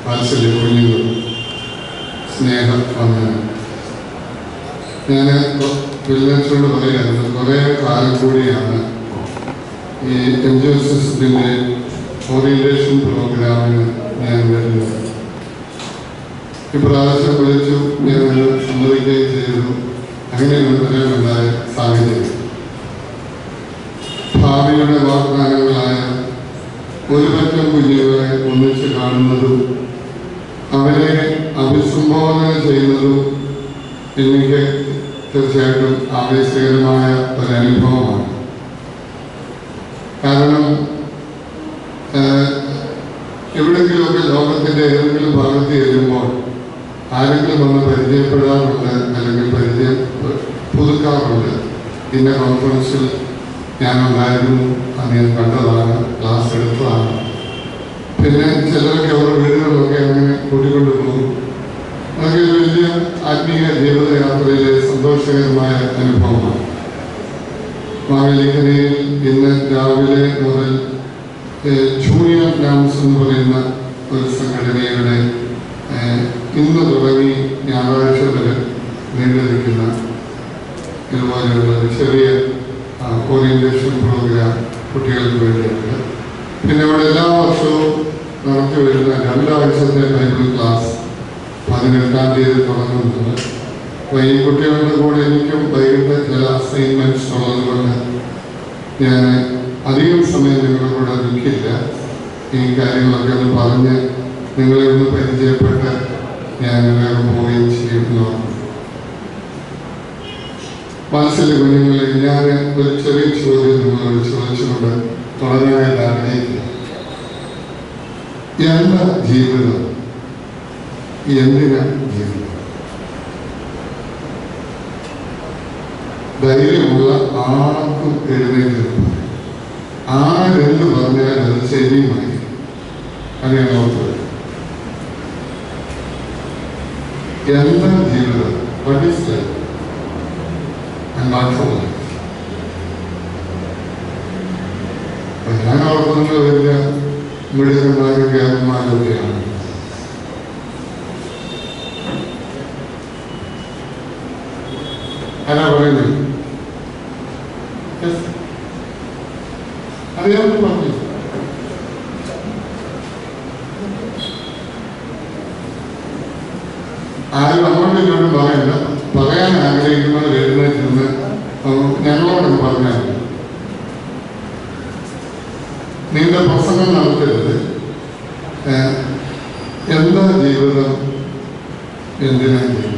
വാത്സല്യ കുഞ്ഞുങ്ങൾ സ്നേഹ വന്ദനം ഞാൻ വില്ലേജോട് പറയായിരുന്നു കുറേ കാലം കൂടിയാണ് ഈ എം ജി എസ് എസിൻ്റെ ഓറിയൻറ്റേഷൻ പ്രോഗ്രാമിന് ഞാൻ വരുന്നത് ഇപ്രാവശ്യം വിളിച്ചു ഞാൻ സമ്മതിക്കുകയും ചെയ്തു അങ്ങനെ ഉണ്ടായ സാഹചര്യം ഭാവിയുടെ വാഗ്ദാനങ്ങളായ ഒരു പറ്റം കുഞ്ഞുങ്ങളെ ഒന്നിച്ച് കാണുന്നതും അവരെ അഭിസംബോധന ചെയ്യുന്നതും എനിക്ക് തീർച്ചയായിട്ടും ആവേശകരമായ ഒരനുഭവമാണ് കാരണം ഏഹ്, എവിടെയെങ്കിലുമൊക്കെ ലോകത്തിൻ്റെ ഏതെങ്കിലും ഭാഗത്ത് ചെല്ലുമ്പോൾ ആരെങ്കിലും വന്ന് പരിചയപ്പെടാറുണ്ട് അല്ലെങ്കിൽ പരിചയം പുതുക്കാറുണ്ട് ഇന്ന കോൺഫറൻസിൽ ഞാനുണ്ടായിരുന്നു അന്ന് ഞാൻ കണ്ടതാണ് ക്ലാസ് എടുത്തതാണ് പിന്നെ ചിലരൊക്കെ അവരുടെ വീടുകളിലൊക്കെ അങ്ങനെ കൂട്ടിക്കൊണ്ട് പോകും അതൊക്കെ ഒരു വലിയ ആത്മീയ ജീവിതയാത്രയിലെ സന്തോഷകരമായ അനുഭവമാണ് മാവേലിക്കരയിൽ ഇന്ന് രാവിലെ മുതൽ ഏഹ്, ജൂനിയർ ഡാൻസ് എന്ന് പറയുന്ന ഒരു സംഘടനയുടെ ഏഹ്, ഇന്ന് തുടങ്ങി ഞായറാഴ്ച വരെ നീണ്ടു നിൽക്കുന്ന ഇതുപോലെയുള്ള ഒരു ചെറിയ ഓറിയൻറ്റേഷൻ പ്രോഗ്രാം കുട്ടികൾക്ക് വേണ്ടിയുണ്ട് പിന്നെ ഇവിടെ എല്ലാ വർഷവും നടത്തി വരുന്ന രണ്ടാഴ്ചത്തെ ബൈബിൾ ക്ലാസ് പതിനെട്ടാം തീയതി തുടങ്ങുന്നുണ്ട് അപ്പോൾ ഈ കുട്ടികളുടെ കൂടെ എനിക്കും വൈകിട്ട് ചില അസൈൻമെൻറ്റ്സ് ഉള്ളത് കൊണ്ട് ഞാൻ അധികം സമയം നിങ്ങളുടെ കൂടെ നിൽക്കില്ല ഈ കാര്യങ്ങളൊക്കെ ഒന്ന് പറഞ്ഞ് നിങ്ങളെ ഒന്ന് പരിചയപ്പെട്ട് ഞാൻ വേഗം പോവുകയും ചെയ്യുന്നു വാത്സല്യ കുഞ്ഞുങ്ങളെ ഞാൻ ഒരു ചെറിയ ചോദ്യം നിങ്ങളോട് ചോദിച്ചുകൊണ്ട് തുടരാനായിട്ട് ആഗ്രഹിക്കുക എന്താ ജീവിതം എന്തിനാ ജീവിതം ധൈര്യമുള്ള ആർക്കും എഴുന്നേറ്റ് നിൽക്കും. ആരെന്ത് പറഞ്ഞാലും അത് ശരിയുമായി അങ്ങനെയാണ് ഓർത്തത് എന്താ ജീവിതം What is life? And not for life. അപ്പൊ ഞാൻ ഓർക്കുന്നത് വലിയ മിടുക്കന്മാരും ജ്ഞാനന്മാരൊക്കെയാണ് ആരാ പറയുന്നത് Yes. അറിയാമെന്ന് പറഞ്ഞു ആരും അങ്ങോട്ടും ഇങ്ങോട്ടും പറയണ്ട പറയാൻ ആഗ്രഹിക്കുന്നവർ എഴുന്നേറ്റിരുന്ന് ഞങ്ങളോടൊന്ന് പറഞ്ഞാൽ മതി. നീണ്ട പ്രസംഗം നടത്തരുത് ഏഹ്, എന്താ ജീവിതം എന്തിനാ ജീവിതം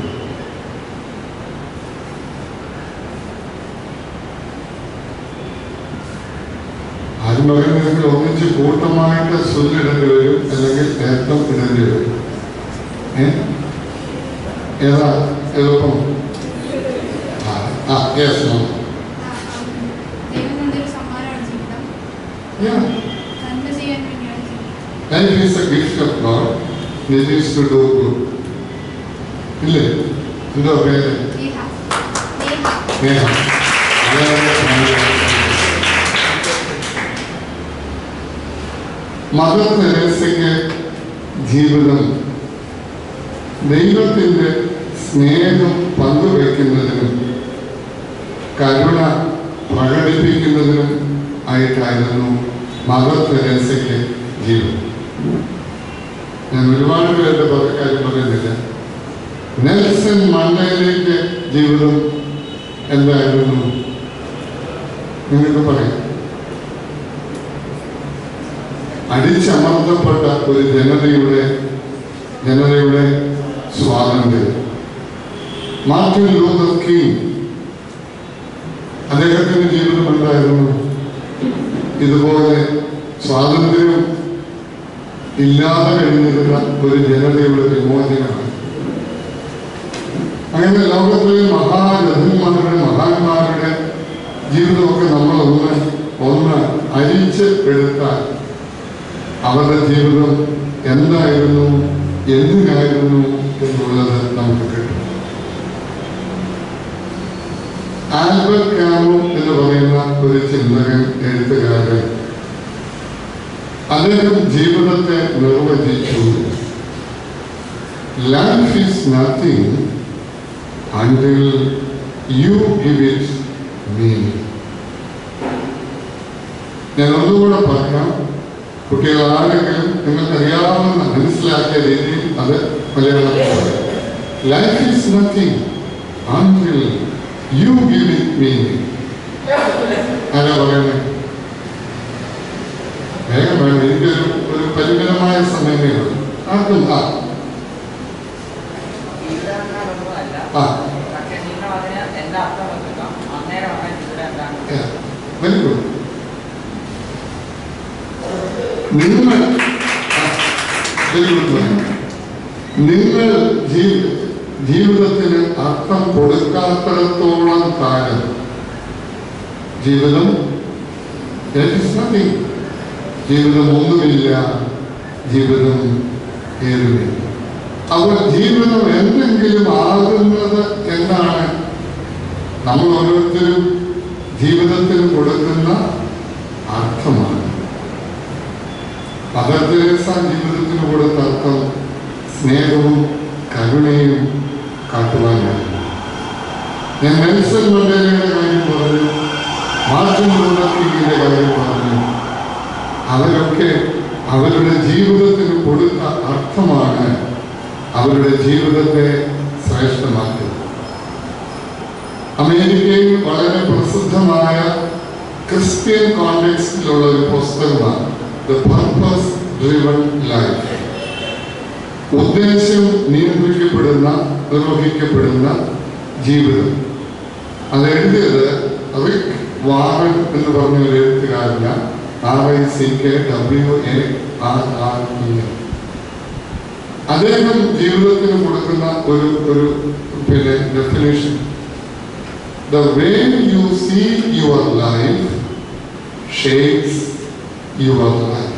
ആരും പറയുന്നെങ്കിൽ ഒന്നിച്ച് കൂട്ടമായിട്ട് സുല്ലിടേണ്ടി വരും അല്ലെങ്കിൽ ഏത്തം ഇടേണ്ടി വരും ഏ ഏതാ എളുപ്പം ആ, ആ യെസ് നോ ദൈവം തന്നൊരു സമ്മാനമാണ് ജീവിതം നന്മ ചെയ്യാൻ വേണ്ടിയാണ് ജീവിതം life is a gift of God it is to do good ഇല്ലേ എന്തോ പേര് നേഹ നേഹ സ്നേഹം വളരെ നല്ലതാണ്. മദർ തെരേസയ്ക്ക് ജീവിതം ദൈവത്തിൻ്റെ സ്നേഹം പങ്കുവയ്ക്കുന്നതിനും കരുണ പ്രകടിപ്പിക്കുന്നതിനും ആയിട്ടായിരുന്നു മദർ തെരേസയ്ക്ക് ജീവിതം ഞാൻ ഒരുപാട് പേരുടെ പല കാര്യം പറയുന്നില്ല നെൽസൺ മണ്ടയിലേക്ക് ജീവിതം എന്തായിരുന്നു നിങ്ങൾക്ക് പറയാം അടിച്ചമർത്തപ്പെട്ട ഒരു ജനതയുടെ ജനതയുടെ സ്വാതന്ത്ര്യം മാർട്ടിൻ ലൂതർ കിങ് അദ്ദേഹത്തിന്റെ ജീവിതം എന്തായിരുന്നു ഇതുപോലെ സ്വാതന്ത്ര്യം ഇല്ലാതെ കഴിഞ്ഞിരുന്ന ഒരു ജനതയുടെ വിമോചനമാണ് അങ്ങനെ ലോകത്തിലെ മഹാരഥന്മാരുടെ മഹാന്മാരുടെ ജീവിതമൊക്കെ നമ്മൾ ഒന്ന് ഒന്ന് അരിച്ച് എടുത്താൽ അവരുടെ ജീവിതം എന്തായിരുന്നു എന്തിനായിരുന്നു എന്നുള്ളത് നമുക്ക് കിട്ടും ആൽബർട്ട് കാമു എന്ന് പറയുന്ന ഒരു ചിന്തകൻ എഴുത്തുകാരൻ അദ്ദേഹം ജീവിതത്തെ നിർവചിച്ചു life is nothing until you give it meaning. ഞാൻ ഒന്നുകൂടെ പറയാം കുട്ടികൾ ആരെങ്കിലും നിങ്ങൾക്കറിയാവുന്ന മനസ്സിലാക്കിയ രീതിയിൽ അത് മലയാളത്തിൽ പറയാം life is nothing until you give it meaning. ആരാ പറയുന്നത് വേഗം വേണം എനിക്കൊരു ഒരു പരിമിതമായ സമയമേ ഉള്ളൂ ആർക്കും ആ ജീവിതകാലമൊന്നുമല്ല ആ പക്ഷെ നിങ്ങൾ അതിന് എന്താ അർത്ഥം വെക്കുക അന്നേരമാണ് ജീവിതം എന്താണ് വെരി ഗുഡ് നിങ്ങൾ വെരി ഗുഡ് നിങ്ങൾ ജീ- ജീവിതത്തിന് അർത്ഥം കൊടുക്കാത്തിടത്തോളം കാലം ജീവിതം there is nothing. ജീവിതം ഒന്നുമില്ല ജീവിതം ഏതുമില്ല അപ്പോൾ ജീവിതം എന്തെങ്കിലും ആകുന്നത് എന്താണ് നമ്മൾ ഓരോരുത്തരും ജീവിതത്തിന് കൊടുക്കുന്ന അർത്ഥമാണ് മദർ തെരേസ ജീവിതത്തിന് കൊടുത്ത അർത്ഥം സ്നേഹവും കരുണയും കാട്ടുവാനാണ് ഞാൻ നെൽസൺ മണ്ടേലയുടെ കാര്യം പറഞ്ഞു മാർട്ടിൻ ലൂതർ കിങ്ങിന്റെ കാര്യം പറഞ്ഞു അവരൊക്കെ അവരുടെ ജീവിതത്തിന് കൊടുത്ത അർത്ഥമാണ് അവരുടെ ജീവിതത്തെ ശ്രേഷ്ഠമാക്കുന്നത് അമേരിക്കയിൽ വളരെ പ്രസിദ്ധമായ ക്രിസ്ത്യൻ കോണ്ടെക്സ്റ്റിലുള്ള ഒരു പുസ്തകമാണ് ദ പർപ്പസ് ഡ്രിവൺ ലൈഫ് ഉദ്ദേശം നിയന്ത്രിക്കപ്പെടുന്ന നിർവഹിക്കപ്പെടുന്ന ജീവിതം അത് എഴുതിയത് റിക് വാറൻ എന്ന് പറഞ്ഞ ഒരു എഴുത്തുകാരനാണ് R I C K W A R R E N അദ്ദേഹം ജീവിതത്തിന് കൊടുക്കുന്ന ഒരു ഒരു പിന്നെ definition The way you see your life shapes your life.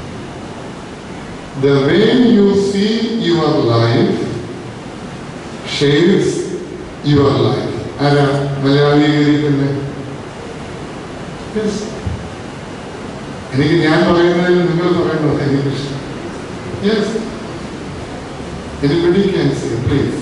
The way you see your life shapes your life. ആരാ മലയാളീകരിക്കുന്നത് Yes. എനിക്ക് ഞാൻ പറയുന്നതിൽ നിങ്ങൾ പറയുന്നത് എനിക്കിഷ്ടം yes Anybody can say, please.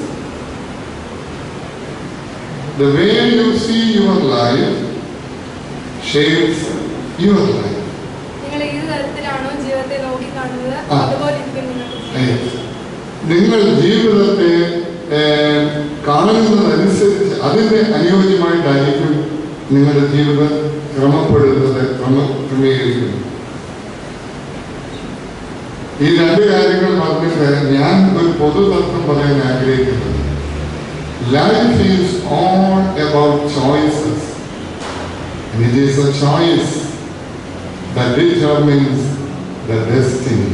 The way you see your life shapes your life. നിങ്ങൾ ഏത് തരത്തിലാണോ ജീവിതത്തെ നോക്കിക്കാണുന്നത് ആ. അതുപോലെ ഇരിക്കും നിങ്ങളുടെ ജീവിതം. Yes. നിങ്ങൾ ജീവിതത്തെ ഏർ, കാണുന്നതനുസരിച്ച് അതിന്റെ അനുയോജ്യമായിട്ടായിരിക്കും നിങ്ങളുടെ ജീവിതം ക്രമപ്പെടുന്നത് ക്രമ ക്രമീകരിക്കുന്നത് ഈ രണ്ട് കാര്യങ്ങൾ പറഞ്ഞിട്ട് ഞാൻ ഒരു പൊതുതത്വം പറയാൻ ആഗ്രഹിക്കുന്നത് life is all about choices it is a choice that determines the destiny.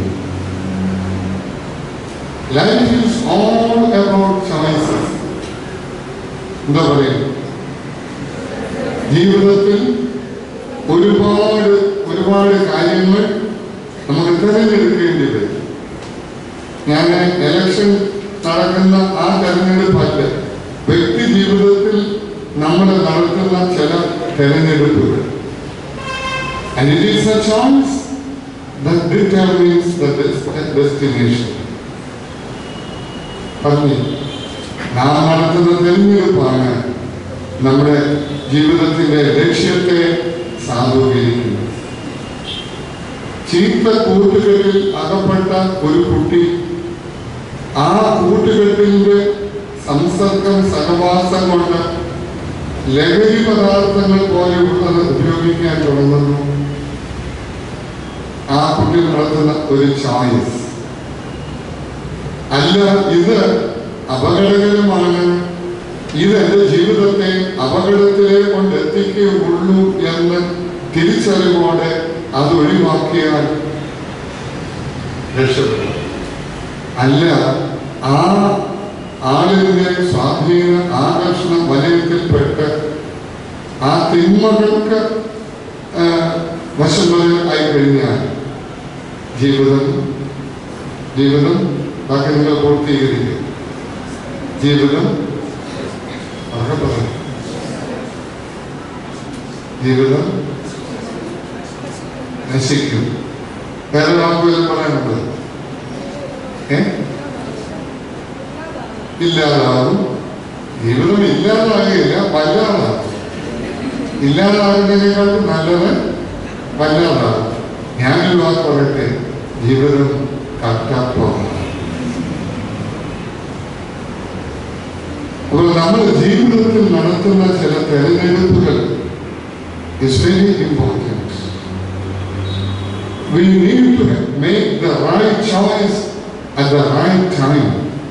Life is all about choices. എന്താ പറയുക ജീവിതത്തിൽ ഒരുപാട് ഒരുപാട് കാര്യങ്ങൾ നമുക്ക് തിരഞ്ഞെടുക്കേണ്ടി വരും ഞാൻ എലക്ഷൻ നടക്കുന്ന ആ തെരഞ്ഞെടുപ്പല്ല വ്യക്തി ജീവിതത്തിൽ നമ്മൾ നടത്തുന്ന ചില തെരഞ്ഞെടുപ്പുകൾ And it is a choice that determines the des- destination. പറഞ്ഞു നാം നടത്തുന്ന തെരഞ്ഞെടുപ്പാണ് നമ്മുടെ ജീവിതത്തിന്റെ ലക്ഷ്യത്തെ സാധൂകരിക്കുന്നത് ചീത്ത കൂട്ടുകെട്ടിൽ അകപ്പെട്ട ഒരു കുട്ടി ആ കൂട്ടുകെട്ടിന്റെ സംസർഗം സഹവാസം കൊണ്ട് ലഹരി പദാർത്ഥങ്ങൾ പോലെയുള്ളത് ഉപയോഗിക്കാൻ തുടങ്ങുന്നു ആ കുട്ടി നടത്തുന്ന ഒരു ചോയ്സ് അല്ല ഇത് അപകടകരമാണ് ഇത് എൻ്റെ ജീവിതത്തെ അപകടത്തിലെ കൊണ്ടെത്തിക്കുകയുള്ളൂ എന്ന് തിരിച്ചറിവോടെ അത് ഒഴിവാക്കിയാൽ രക്ഷപ്പെടും അല്ല ആ ആളിന്റെ സ്വാധീന ആകർഷണ വലയത്തിൽപ്പെട്ട് ആ തിന്മകൾക്ക് ആ, വശംവര ആയി കഴിഞ്ഞാൽ ജീവിതം ജീവിതം ബാക്കി നിങ്ങൾ പൂർത്തീകരിക്കും ജീവിതം ഉറക്കെ പറയും ജീവിതം നശിക്കും വേറെ വാക്കുകൾ പറയാനുള്ളത് ഏ ഇല്ലാതാവും ജീവിതം ഇല്ലാതാകുകയില്ല വല്ലാതാകും ഇല്ലാതാകുന്നതിനേക്കാളും നല്ലത് വല്ലാതാകും ഞാനൊരു വാക്ക് പറയട്ടെ ജീവിതം കട്ടപ്പമാണ് അപ്പോൾ നമ്മൾ ജീവിതത്തിൽ നടത്തുന്ന ചില തെരഞ്ഞെടുപ്പുകൾ is very important We need to make the right choice at the right time.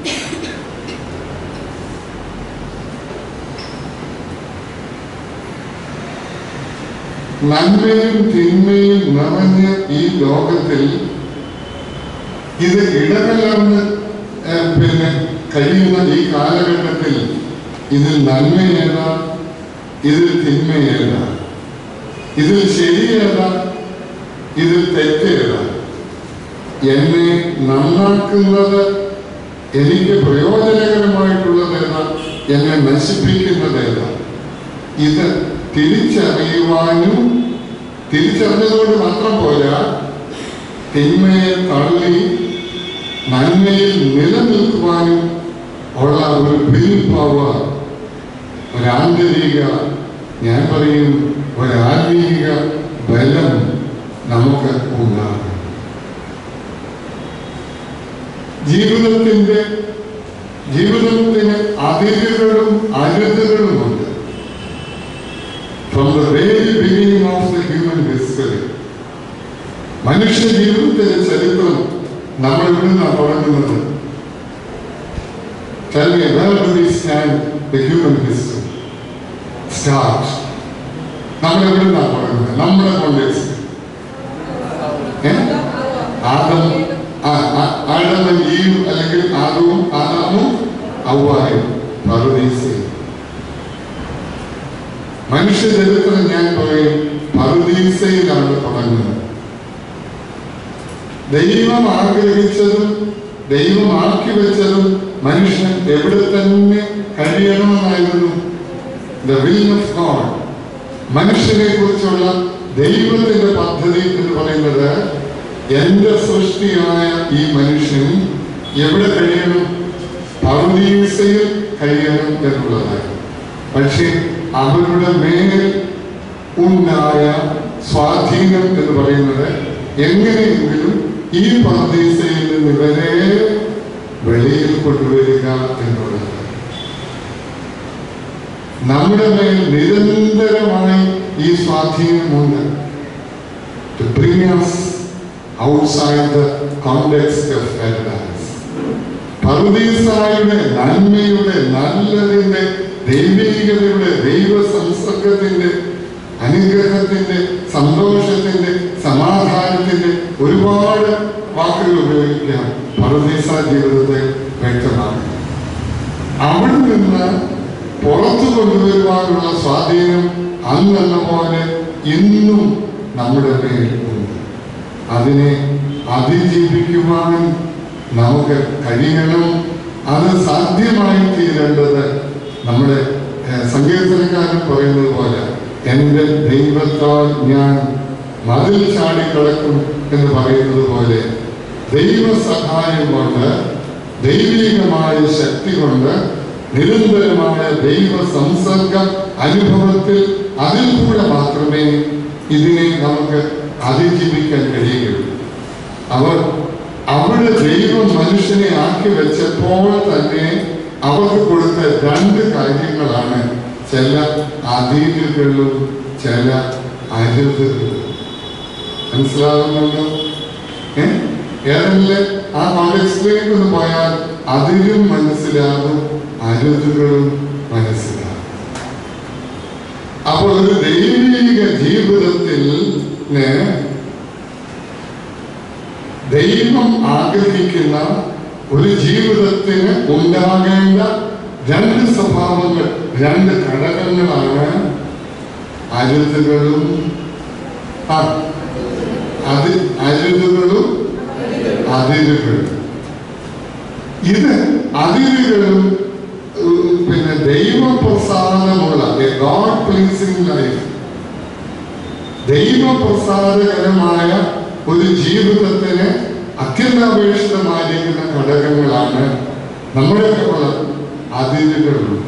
നന്മയും തിന്മയും നിറഞ്ഞ ഈ ലോകത്തിൽ ഇത് ഇടകലർന്ന് ഏഹ്, പിന്നെ കഴിയുന്ന ഈ കാലഘട്ടത്തിൽ ഇതിൽ നന്മയേതാ ഇതിൽ തിന്മയേതാ ഇതിൽ ശരിയേതാ ഇതിൽ തെറ്റേതാ എന്നെ നന്നാക്കുന്നത് എനിക്ക് പ്രയോജനകരമായിട്ടുള്ളതേതാ എന്നെ നശിപ്പിക്കുന്നതേതാ ഇത് തിരിച്ചറിയുവാനും തിരിച്ചറിഞ്ഞതുകൊണ്ട് മാത്രം പോരാ തിന്മയെ തള്ളി നന്മയിൽ നിലനിൽക്കുവാനും ഉള്ള ഒരു ബിൽ പവർ ഒരാന്തരിക ഞാൻ പറയും ഒരാത്മീക ബലം നമുക്ക് ഉണ്ടാകും ജീവിതത്തിന്റെ ജീവിതത്തിന് അതിരുകളും അരുതുകളുമുണ്ട് from the very beginning of the human history മനുഷ്യ ജീവിതത്തിന്റെ ചരിത്രം നമ്മൾ ഇവിടുന്നാണ് തുടങ്ങുന്നത് Tell me, where do we stand the human history? Start. നമ്മൾ എവിടുന്നാണ് തുടങ്ങുന്നത് നമ്മുടെ കോണ്ടെക്സ്റ്റ് ആദം ആ- ആ- ആദം ഈയും അല്ലെങ്കിൽ ആദവും ആദാമും ഔവായും പറുദീസയും മനുഷ്യ ചരിത്രം ഞാൻ പറയും പറുദീസയിലാണ് തുടങ്ങുന്നത് ദൈവം ആഗ്രഹിച്ചതും ദൈവം ആക്കി വെച്ചതും മനുഷ്യൻ എവിടെ തന്നെ കഴിയണമെന്നായിരുന്നു ദ വിൽ ഓഫ് ഗോഡ് മനുഷ്യനെ കുറിച്ചുള്ള ദൈവത്തിന്റെ പദ്ധതി എന്ന് പറയുന്നത് എന്റെ സൃഷ്ടിയായ ഈ മനുഷ്യൻ എവിടെ കഴിയണം പറുദീസയിൽ കഴിയണം എന്നുള്ളതായി പക്ഷേ അവരുടെ മേൽ ഉണ്ടായ സ്വാധീനം എന്ന് പറയുന്നത് എങ്ങനെയെങ്കിലും ഈ പറുദീസയിൽ നിന്ന് ഇവരെ വെളിയിൽ കൊണ്ടുവരിക എന്നുള്ളത് നമ്മുടെ മേൽ നിരന്തരമായി ഈ സ്വാധീനമുണ്ട് to bring us outside the context of paradise. പറുദീസായുടെ നന്മയുടെ നല്ലതിന്റെ ദൈവികതയുടെ ദൈവ സംസർഗത്തിന്റെ അനുഗ്രഹത്തിന്റെ സന്തോഷത്തിന്റെ സമാധാനത്തിന്റെ ഒരുപാട് വാക്കുകൾ ഉപയോഗിക്കാം പറുദീസ ജീവിതത്തെ വ്യക്തമാക്കുന്നത് അവിടെ നിന്ന് പുറത്തു കൊണ്ടുവരുവാനുള്ള സ്വാധീനം അന്നെന്ന പോലെ ഇന്നും നമ്മുടെ മേൽ ഉണ്ട് അതിനെ അതിജീവിക്കുവാൻ നമുക്ക് കഴിയണം അത് സാധ്യമായി തീരേണ്ടത് നമ്മുടെ ഏഹ്, സങ്കീർത്തനക്കാരൻ പറയുന്നത് പോലെ എൻ്റെ ദൈവത്താൽ ഞാൻ മതിൽ ചാടിക്കിടക്കും എന്ന് പറയുന്നത് പോലെ ദൈവസഹായം കൊണ്ട് ദൈവികമായ ശക്തി കൊണ്ട് നിരന്തരമായ ദൈവ സംസർഗ അനുഭവത്തിൽ അതിൽ കൂടെ മാത്രമേ ഇതിനെ നമുക്ക് അതിജീവിക്കാൻ കഴിയുകയുള്ളൂ അവർ അവിടെ ദൈവം മനുഷ്യനെ ആക്കി വെച്ചപ്പോൾ തന്നെ അവർക്ക് കൊടുത്ത രണ്ട് കാര്യങ്ങളാണ് ചില അതിരുകളും ചില അരുതുകളും മനസ്സിലാകുന്നുണ്ടോ ഏ? ഏതെങ്കിലും ആ കോണ്ടെക്സ്റ്റിലേക്ക് ഒന്ന് പോയാൽ അതിരും മനസ്സിലാകും അരുതുകളും മനസ്സിലാകും അപ്പോൾ ഒരു ദൈവിക ജീവിതത്തിൽ ന് ദൈവം ആഗ്രഹിക്കുന്ന ഒരു ജീവിതത്തിന് ഉണ്ടാകേണ്ട രണ്ട് സ്വഭാവങ്ങൾ രണ്ട് ഘടകങ്ങളാണ് അരുതുകളും ആ അത് അരുതുകളും അതിരുകളും ഇത് അതിരുകളും ഉം, പിന്നെ ദൈവപ്രസാദമുള്ള ഗോഡ് പ്ലീസിംഗ് ലൈഫ് ദൈവപ്രസാദകരമായ ഒരു ജീവിതത്തിന് അത്യന്താപേക്ഷിതമായിരിക്കുന്ന ഘടകങ്ങളാണ് നമ്മുടെ ഉള്ള അതിരുകളുണ്ട്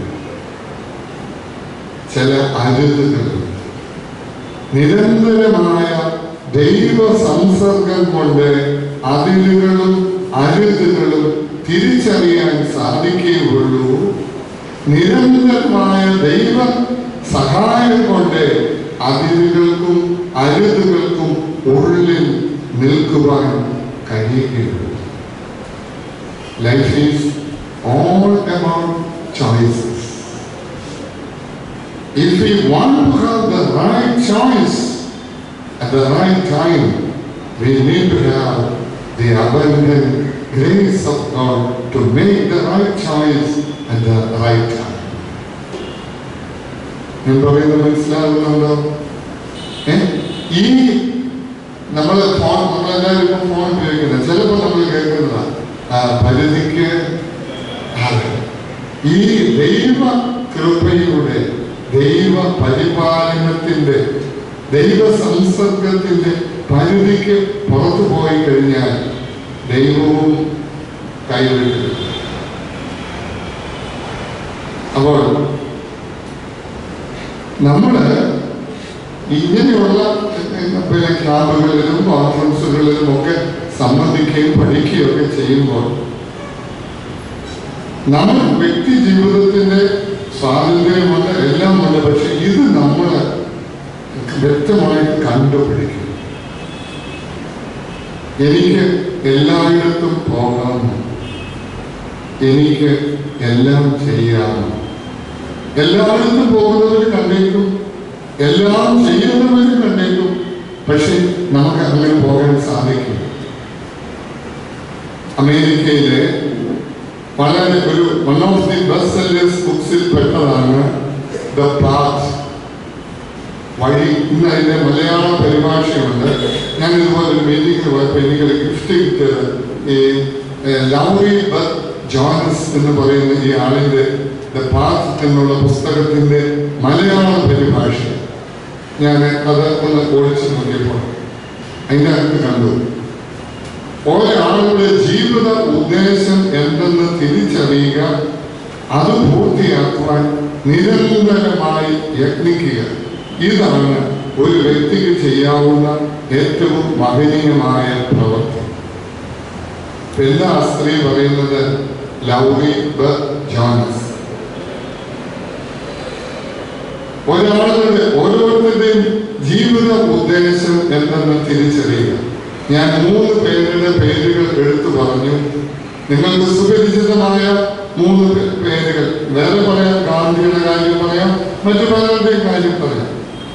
ചില അരുതുകളുണ്ട് നിരന്തരമായ ദൈവ സംസർഗം കൊണ്ട് അതിരുകളും അരുതുകളും തിരിച്ചറിയാൻ സാധിക്കുകയുള്ളൂ നിരന്തരമായ ദൈവ സഹായം കൊണ്ട് അതിരുകൾക്കും അരുതുകൾക്കും ഉള്ളിൽ നിൽക്കുവാൻ കഴിയുകയുള്ളൂ life is all about choices If we want to have the right choice at the right time, we need to have the abundant grace of God to make the right choice at the right time. ഞാൻ പറയുന്നത് മനസ്സിലാകുന്നുണ്ടോ ഏ? ഈ നമ്മൾ phone നമ്മളെല്ലാവരും ഇപ്പം phone ഉപയോഗിക്കുന്നത് ചിലപ്പോൾ നമ്മൾ കേൾക്കുന്നതാണ് ആ, പരിധിക്ക് അതെ. ഈ ദൈവ കൃപയുടെ ദൈവ പരിപാലനത്തിന്റെ ദൈവ സംസർഗത്തിന്റെ പരിധിക്ക് പുറത്തു പോയി കഴിഞ്ഞാൽ ദൈവവും കൈവിട്ടു അപ്പോൾ നമ്മള് ഇങ്ങനെയുള്ള പിന്നെ ക്യാമ്പുകളിലും കോൺഫറൻസുകളിലും ഒക്കെ സംബന്ധിക്കുകയും പഠിക്കുകയും ഒക്കെ ചെയ്യുമ്പോൾ നമ്മൾ വ്യക്തി ജീവിതത്തിന്റെ സ്വാതന്ത്ര്യമുണ്ട് എല്ലാം ഉണ്ട് പക്ഷെ ഇത് നമ്മൾ വ്യക്തമായിട്ട് കണ്ടുപിടിക്കും എനിക്ക് എല്ലായിടത്തും പോകാമോ എനിക്ക് എല്ലാം ചെയ്യാമോ എല്ലായിടത്തും പോകുന്നവർ കണ്ടേക്കും എല്ലാം ചെയ്യുന്നവർ കണ്ടേക്കും പക്ഷെ നമുക്ക് അങ്ങനെ പോകാൻ സാധിക്കും അമേരിക്കയിലെ വളരെ ഒരു one of the best sellers ബുക്സിൽ പെട്ടതാണ് ദ പാത്ത് വഴി ഇന്ന് അതിന്റെ മലയാള പരിഭാഷയുണ്ട് ഞാൻ ഇതുപോലെ ഒരു മീറ്റിംഗിൽ പോയപ്പോൾ എനിക്കൊരു ഗിഫ്റ്റ് കിട്ടിയത് ഈ ഏഹ്, ലൗറി ബത്ത് ജോൺസ് എന്ന് പറയുന്ന ഈ ആളിന്റെ ദ പാത്ത് എന്നുള്ള പുസ്തകത്തിന്റെ മലയാള പരിഭാഷ ഞാൻ അത് ഒന്ന് ഓടിച്ചു നോക്കിയപ്പോൾ അതിൻ്റെ അകത്ത് കണ്ടു ഒരാളുടെ ജീവിത ഉദ്ദേശം എന്തെന്ന് തിരിച്ചറിയുക അത് പൂർത്തിയാക്കുവാൻ നിരന്തരമായി യത്നിക്കുക ഇതാണ് ഒരു വ്യക്തിക്ക് ചെയ്യാവുന്ന ഏറ്റവും മഹനീയമായ പ്രവൃത്തി എല്ലാ സ്ത്രീ പറയുന്നത് ലൗറി ബ ജോണസ് ഒരാളുടെ ഓരോരുത്തരുടെയും ജീവിത ഉദ്ദേശം എന്തെന്ന് തിരിച്ചറിയുക ഞാൻ മൂന്ന് പേരുടെ പേരുകൾ എടുത്തു പറഞ്ഞു നിങ്ങൾക്ക് സുപരിചിതമായ മൂന്ന് പേ- പേരുകൾ വേറെ പറയാം ഗാന്ധിയുടെ കാര്യം പറയാം മറ്റു പലരുടെയും കാര്യം പറയാം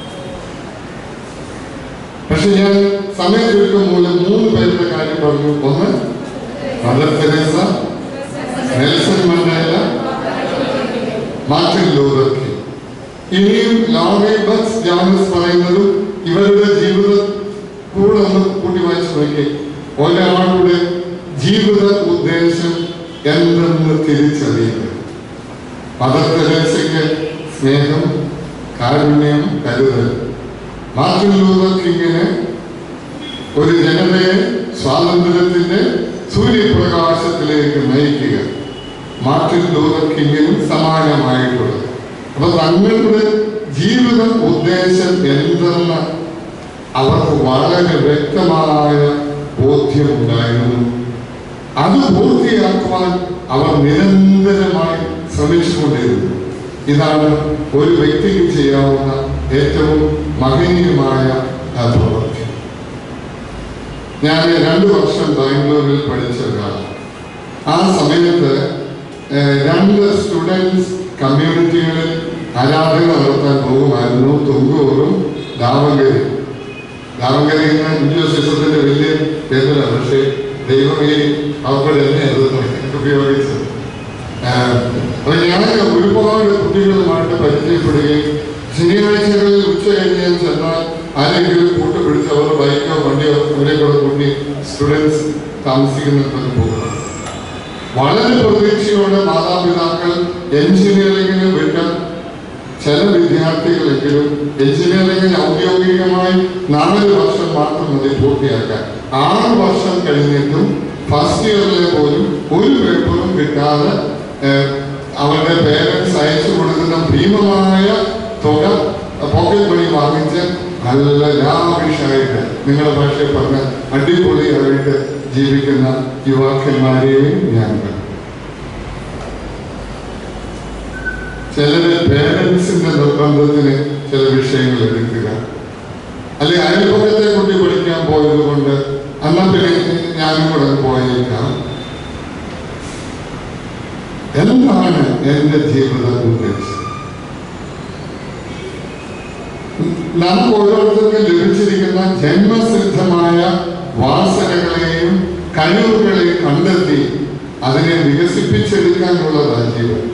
പക്ഷെ ഞാൻ സമയം ചുരുക്കം മൂലം മൂന്ന് പേരുടെ കാര്യം പറഞ്ഞു ഒന്ന് Mother Teresa Nelson Mandela Martin Luther King ഇനിയും ലോറി ബസ് ജാനസ് പറയുന്നതും ഇവരുടെ ജീവിത കൂടെ ഒന്ന് കൂട്ടി വായിച്ചു നോക്കി ഒരാളുടെ ജീവിത ഉദ്ദേശം എന്തെന്ന് തിരിച്ചറിയുക മദർ തെരേസയ്ക്ക് സ്നേഹം കാരുണ്യം കരുതൽ മാർട്ടിൻ ലൂതർ കിങ്ങിന് ഒരു ജനതയെ സ്വാതന്ത്ര്യത്തിന്റെ സൂര്യപ്രകാശത്തിലേക്ക് നയിക്കുക മാർട്ടിൻ ലൂതർ കിങ്ങിനും സമാനമായിട്ടുള്ളത് അപ്പൊ തങ്ങളുടെ ജീവിത ഉദ്ദേശം എന്തെന്ന് അവർക്ക് വളരെ വ്യക്തമായ ബോധ്യമുണ്ടായിരുന്നു അത് പൂർത്തിയാക്കുവാൻ അവർ നിരന്തരമായി ശ്രമിച്ചുകൊണ്ടിരുന്നു ഇതാണ് ഒരു വ്യക്തിക്ക് ചെയ്യാവുന്ന ഏറ്റവും മഹനീയമായ ആ, പ്രവൃത്തി ഞാൻ രണ്ട് വർഷം ബാംഗ്ലൂരിൽ പഠിച്ച ഒരാളാണ് ആ സമയത്ത് ഏഹ്, രണ്ട് സ്റ്റുഡൻസ് കമ്മ്യൂണിറ്റികളിൽ ആരാധന നടത്താൻ പോകുമായിരുന്നു തുങ്കൂറും ദാവങ്കരി ദാവങ്കരി എന്ന ഇന്ത്യ സിസ്റ്റത്തിന്റെ വലിയ കേന്ദ്രമാണ് പക്ഷേ ദൈവം ഈ അവിടെ തന്നെ അത് ഉപയോഗിച്ചത് ആഹ്, അപ്പൊ ഞാൻ ഒരുപാട് കുട്ടികളുമായിട്ട് പരിചയപ്പെടുകയും ശനിയാഴ്ചകളിൽ ഉച്ച കഴിഞ്ഞ് ഞാൻ ചെന്നാൽ ആരെങ്കിലും കൂട്ടുപിടിച്ച് അവർ ബൈക്കോ വണ്ടിയോ ഇവരെ കൂടെ കൂട്ടി സ്റ്റുഡൻസ് താമസിക്കുന്നിടത്തൊക്കെ പോകുന്നത് വളരെ പ്രതീക്ഷയോടെ മാതാപിതാക്കൾ എഞ്ചിനീയറിംഗിന് വിട്ട ചില വിദ്യാർത്ഥികളെങ്കിലും എഞ്ചിനീയറിംഗിന് ഔദ്യോഗികമായി നാല് വർഷം മാത്രം മതി പൂർത്തിയാക്കാൻ ആറ് വർഷം കഴിഞ്ഞിട്ടും ഫസ്റ്റ് ഇയറിലെ പോലും ഒരു പേപ്പറും കിട്ടാതെ അവരുടെ പേരൻസ് അയച്ചു കൊടുക്കുന്ന ഭീമമായ തുക പോക്കറ്റ് മണി വാങ്ങിച്ച് നല്ല ലാവിഷായിട്ട് നിങ്ങളുടെ ഭാഷയിൽ പറഞ്ഞ അടിപൊളിയായിട്ട് ജീവിക്കുന്ന യുവാക്കന്മാരെയും ഞാൻ കണ്ടു ചിലര് പേരൻസിന്റെ നിർബന്ധത്തിന് ചില വിഷയങ്ങൾ എടുക്കുക അല്ലെ അയൽപക്കത്തെ കുട്ടി പഠിക്കാൻ പോയത് കൊണ്ട് എന്നാ പിന്നെ ഞാനും കൂടെ പോയേക്കാം എന്താണ് എന്റെ ജീവിത ഉദ്ദേശം നമുക്ക് ഓരോരുത്തർക്കും ലഭിച്ചിരിക്കുന്ന ജന്മസിദ്ധമായ വാസനകളെയും കഴിവുകളെയും കണ്ടെത്തി അതിനെ വികസിപ്പിച്ചെടുക്കാനുള്ളതാണ് ജീവിതം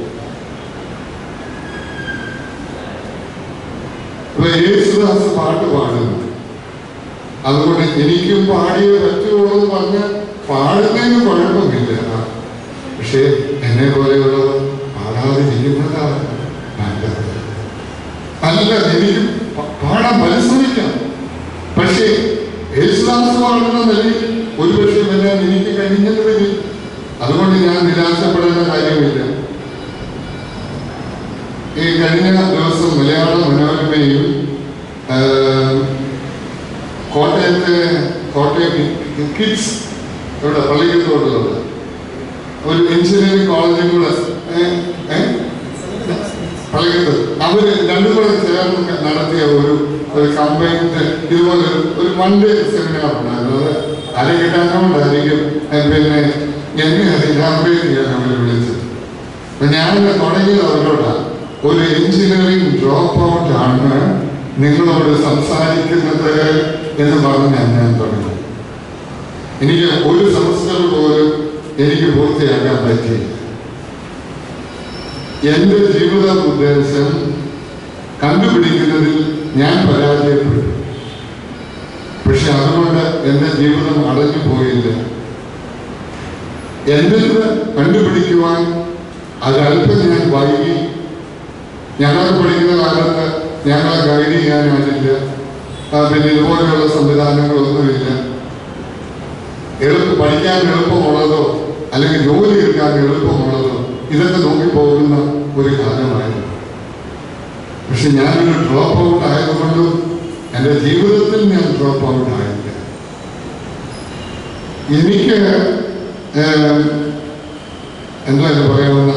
ഇപ്പൊ യേശുദാസ് പാട്ട് പാടുന്നു അതുകൊണ്ട് എനിക്കും പാടിയേ പറ്റുള്ളൂ എന്ന് പറഞ്ഞ് പാടുന്നതിന് കുഴപ്പമില്ല പക്ഷേ എന്നെ പോലെയുള്ളവർ പാടാതെ ചെയ്യുന്നതാണ് നല്ലത് അല്ല എനിക്ക് പ- പാടാൻ പരിശ്രമിക്കാം പക്ഷേ യേശുദാസ് പാടുന്ന നിലയിൽ ഒരു പക്ഷേ വരാൻ എനിക്ക് കഴിഞ്ഞത് വരും അതുകൊണ്ട് ഞാൻ നിരാശപ്പെടേണ്ട കാര്യമില്ല ഈ കഴിഞ്ഞ ദിവസം മലയാള മനോരമയും ആ, കോട്ടയത്തെ കോട്ടയം കിഡ്സ് ഇവിടെ പള്ളിക്കത്തോട്ടുള്ളത് ഒരു എഞ്ചിനീയറിംഗ് കോളേജും കൂടെ ഏ, ഏ? പള്ളിക്കത്ത് അവര് രണ്ടും കൂടെ ചേർന്ന് നടത്തിയ ഒരു ഒരു കമ്പൈൻഡ് ഇതുപോലെ ഒരു- ഒരു വൺ ഡേ സെമിനാർ ഉണ്ടായിരുന്നു അത് അര കിട്ടാനുകൊണ്ടായിരിക്കും ഏ, പിന്നെ എന്നെ അത് ഇനാഗ്രേറ്റ് ചെയ്യാൻ അവർ വിളിച്ചത് അപ്പൊ ഞാൻ തുടങ്ങിയത് അവരോടാണ് ഒരു എഞ്ചിനീയറിംഗ് ഡ്രോപ്പ് ഔട്ട് ആണ് നിങ്ങളോട് സംസാരിക്കുന്നത് എന്ന് പറഞ്ഞ് ഞാൻ തുടങ്ങി എനിക്ക് ഒരു സെമസ്റ്റർ പോലും എനിക്ക് പൂർത്തിയാക്കാൻ പറ്റിയില്ല എന്റെ ജീവിത ഉദ്ദേശം കണ്ടുപിടിക്കുന്നതിൽ ഞാൻ പരാജയപ്പെട്ടു പക്ഷെ അതുകൊണ്ട് എന്റെ ജീവിതം അടഞ്ഞു പോയില്ല എന്തെന്ന് കണ്ടുപിടിക്കുവാൻ അതല്പം ഞാൻ വൈകി ഞങ്ങളൊക്കെ പഠിക്കുന്ന കാലത്ത് ഞങ്ങളെ ഗൈഡ് ചെയ്യാനായിട്ടില്ല ആ, പിന്നെ ഇതുപോലെയുള്ള സംവിധാനങ്ങളൊന്നുമില്ല എളുപ്പം പഠിക്കാൻ എളുപ്പമുള്ളതോ അല്ലെങ്കിൽ ജോലി എടുക്കാൻ എളുപ്പമുള്ളതോ ഇതൊക്കെ നോക്കി പോകുന്ന ഒരു കാലമായിരുന്നു പക്ഷെ ഞാനൊരു ഡ്രോപ്പ് ഔട്ട് ആയതുകൊണ്ടും എൻ്റെ ജീവിതത്തിൽ ഞാൻ ഡ്രോപ്പ് ഔട്ട് ആയില്ല എനിക്ക് ഏം, എന്താ ഇത് പറയാവുന്ന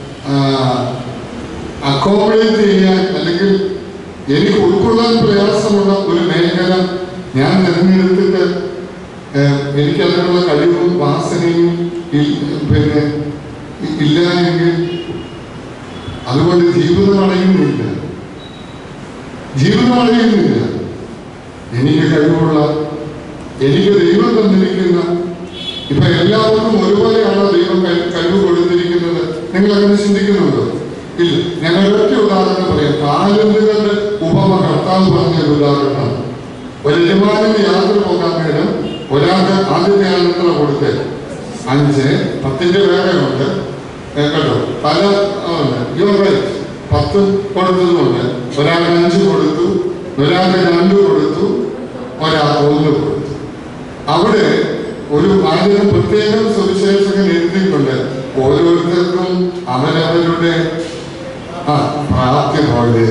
അക്കോമഡേറ്റ് ചെയ്യാൻ അല്ലെങ്കിൽ എനിക്ക് ഉൾക്കൊള്ളാൻ പ്രയാസമുള്ള ഒരു മേഖല ഞാൻ തിരഞ്ഞെടുത്തിട്ട് ഏഹ്, എനിക്ക് അതിനുള്ള കഴിവും വാസനയും ഇൽ- പിന്നെ ഇ- ഇല്ല എങ്കിൽ അതുകൊണ്ട് ജീവിതം അടയുന്നില്ല ജീവിതം അടയുന്നില്ല എനിക്ക് കഴിവുള്ള എനിക്ക് ദൈവം തന്നിരിക്കുന്ന ഇപ്പൊ എല്ലാവർക്കും ഒരുപോലെയാണോ ദൈവം കഴി- കഴിവ് കൊടുത്തിരിക്കുന്നത് നിങ്ങൾ അങ്ങനെ ചിന്തിക്കുന്നുണ്ടോ ഇല്ല ഞങ്ങൾ ഒറ്റ ഉദാഹരണം പറയാം താലന്തുകളുടെ ഉപമ കർത്താവ് പറഞ്ഞ ഒരു ഉദാഹരണം ഒരു യജമാനന് യാത്ര പോകാൻ നേരം ഒരാൾക്ക് ആദ്യത്തെ ആൾ എത്ര കൊടുത്ത് അഞ്ച് പത്തിന്റെ വേറെ ഉണ്ട് ഏ, കേട്ടോ പല ഉണ്ട് യു റൈറ്റ് പത്ത് കൊടുത്തതുകൊണ്ട് ഒരാൾക്ക് അഞ്ച് കൊടുത്തു ഒരാൾക്ക് രണ്ട് കൊടുത്തു ഒരാൾക്ക് ഒന്ന് കൊടുത്തു അവിടെ ഒരു ആദ്യം പ്രത്യേകം സുവിശേഷകൻ എഴുതിയിട്ടുണ്ട് ഓരോരുത്തർക്കും അവരവരുടെ ആ പ്രാപ്തി പോലെ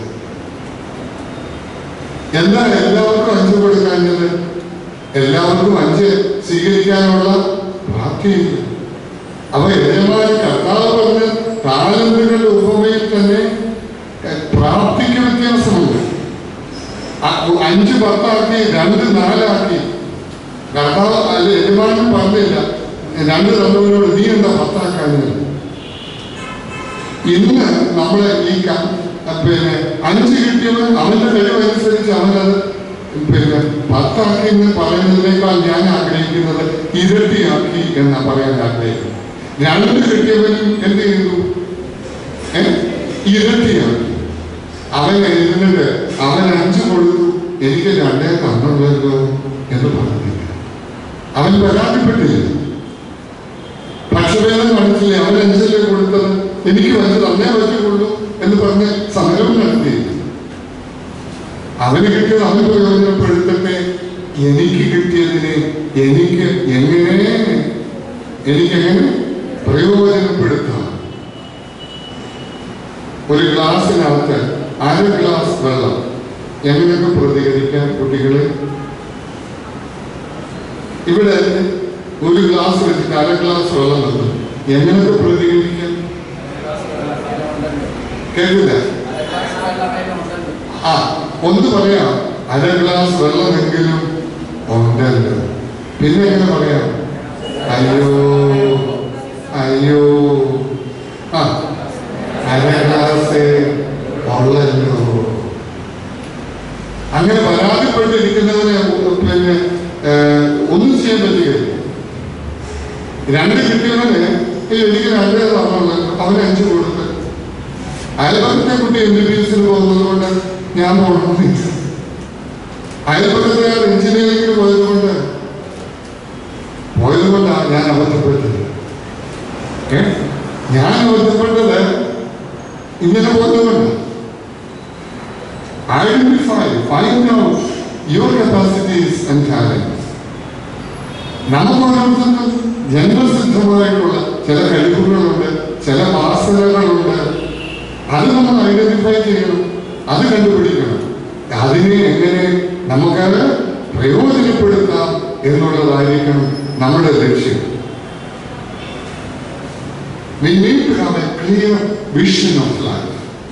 എന്താ എല്ലാവർക്കും അഞ്ച് കൊടുക്കാഞ്ഞത് എല്ലാവർക്കും അഞ്ച് സ്വീകരിക്കാനുള്ള പ്രാപ്തിയില്ല അപ്പൊ യജമാൻ കർത്താവ് പറഞ്ഞ താലന്തുകളുടെ ഉപമയിൽ തന്നെ എഹ്, പ്രാപ്തിക്ക് വ്യത്യാസമുണ്ട് അ- അഞ്ച് പത്താക്കി രണ്ട് നാലാക്കി കർത്താവ് അല്ല യജമാനൻ പറഞ്ഞില്ല രണ്ട് തന്നവരോട് നീ എന്താ പത്താക്കാഞ്ഞത് ഇന്ന് നമ്മളെ ഈ ക- പിന്നെ അഞ്ച് കിട്ടിയവൻ അവന്റെ കഴിവനുസരിച്ച് അവനത് പിന്നെ പത്താക്കി എന്ന് പറയുന്നതിനേക്കാൾ ഞാൻ ആഗ്രഹിക്കുന്നത് ഇരട്ടിയാക്കി എന്ന് പറയാൻ ആഗ്രഹിക്കുന്നു രണ്ട് കിട്ടിയവനും എന്ത് ചെയ്തു ഏ? ഇരട്ടിയാക്കി അവൻ എഴുതുന്നുണ്ട് അവൻ അഞ്ച് കൊടുത്തു എനിക്ക് രണ്ടേ തന്നുള്ളല്ലോ എന്ന് പറഞ്ഞില്ല അവൻ പരാതിപ്പെട്ടില്ല പക്ഷഭേദം കാണിച്ചില്ലേ അവൻ അഞ്ചല്ലേ കൊടുത്തത് എനിക്ക് അഞ്ച് തന്നേ പറ്റുള്ളൂ എന്ന് പറഞ്ഞ് സമരം നടത്തിയില്ല അവന് കിട്ടിയത് അവൻ പ്രയോജനപ്പെടുത്തട്ടെ എനിക്ക് കിട്ടിയതിനെ എനിക്ക് എങ്ങനെ എനിക്കെങ്ങനെ പ്രയോജനപ്പെടുത്താം ഒരു ഗ്ലാസ്സിനകത്ത് അര ഗ്ലാസ് വെള്ളം എങ്ങനെയൊക്കെ പ്രതികരിക്കാം കുട്ടികളെ ഇവിടെ ഒരു ഗ്ലാസ് വെച്ചിട്ട് അര ഗ്ലാസ് വെള്ളം തന്നു എങ്ങനെയൊക്കെ പ്രതികരിക്കാം കേൾക്കില്ല ആ ഒന്ന് പറയാം അര ഗ്ലാസ് വെള്ളമെങ്കിലും ഉണ്ടല്ലോ പിന്നെ എങ്ങനെ പറയാം അയ്യോ അയ്യോ ആ അര ഗ്ലാസ് ഉള്ളല്ലോ അങ്ങനെ പരാതിപ്പെട്ടിരിക്കുന്നവനെ പിന്നെ ഏഹ്, ഒന്നും ചെയ്യാൻ പറ്റുകയില്ല രണ്ട് കിട്ടിയവന് ഈ എനിക്ക് രണ്ട് തന്നുള്ളത് അവന് അഞ്ച് കൊടുത്ത് അയൽപക്കത്തെ കുട്ടി എം ബി ബി എസിന് പോകുന്നത് കൊണ്ട് ഞാൻ പോകണമെന്നില്ല അയൽപക്കത്തെ എഞ്ചിനീയറിംഗിന് പോയത് കൊണ്ട് പോയത് കൊണ്ടാണ് ഞാൻ അബദ്ധപ്പെട്ടത് ഏ? ഞാൻ അബദ്ധപ്പെട്ടത് ഇങ്ങനെ പോകുന്നുണ്ട് identify find out your capacities and talents നമുക്ക് ഓരോരുത്തർക്കും ജന്മസിദ്ധമായിട്ടുള്ള ചില കഴിവുകളുണ്ട് ചില വാസനകളുണ്ട് അത് നമ്മൾ ഐഡന്റിഫൈ ചെയ്യണം അത് കണ്ടുപിടിക്കണം അതിനെ എങ്ങനെ നമുക്കത് പ്രയോജനപ്പെടുത്താം എന്നുള്ളതായിരിക്കണം നമ്മുടെ ലക്ഷ്യം We need to have a clear vision of life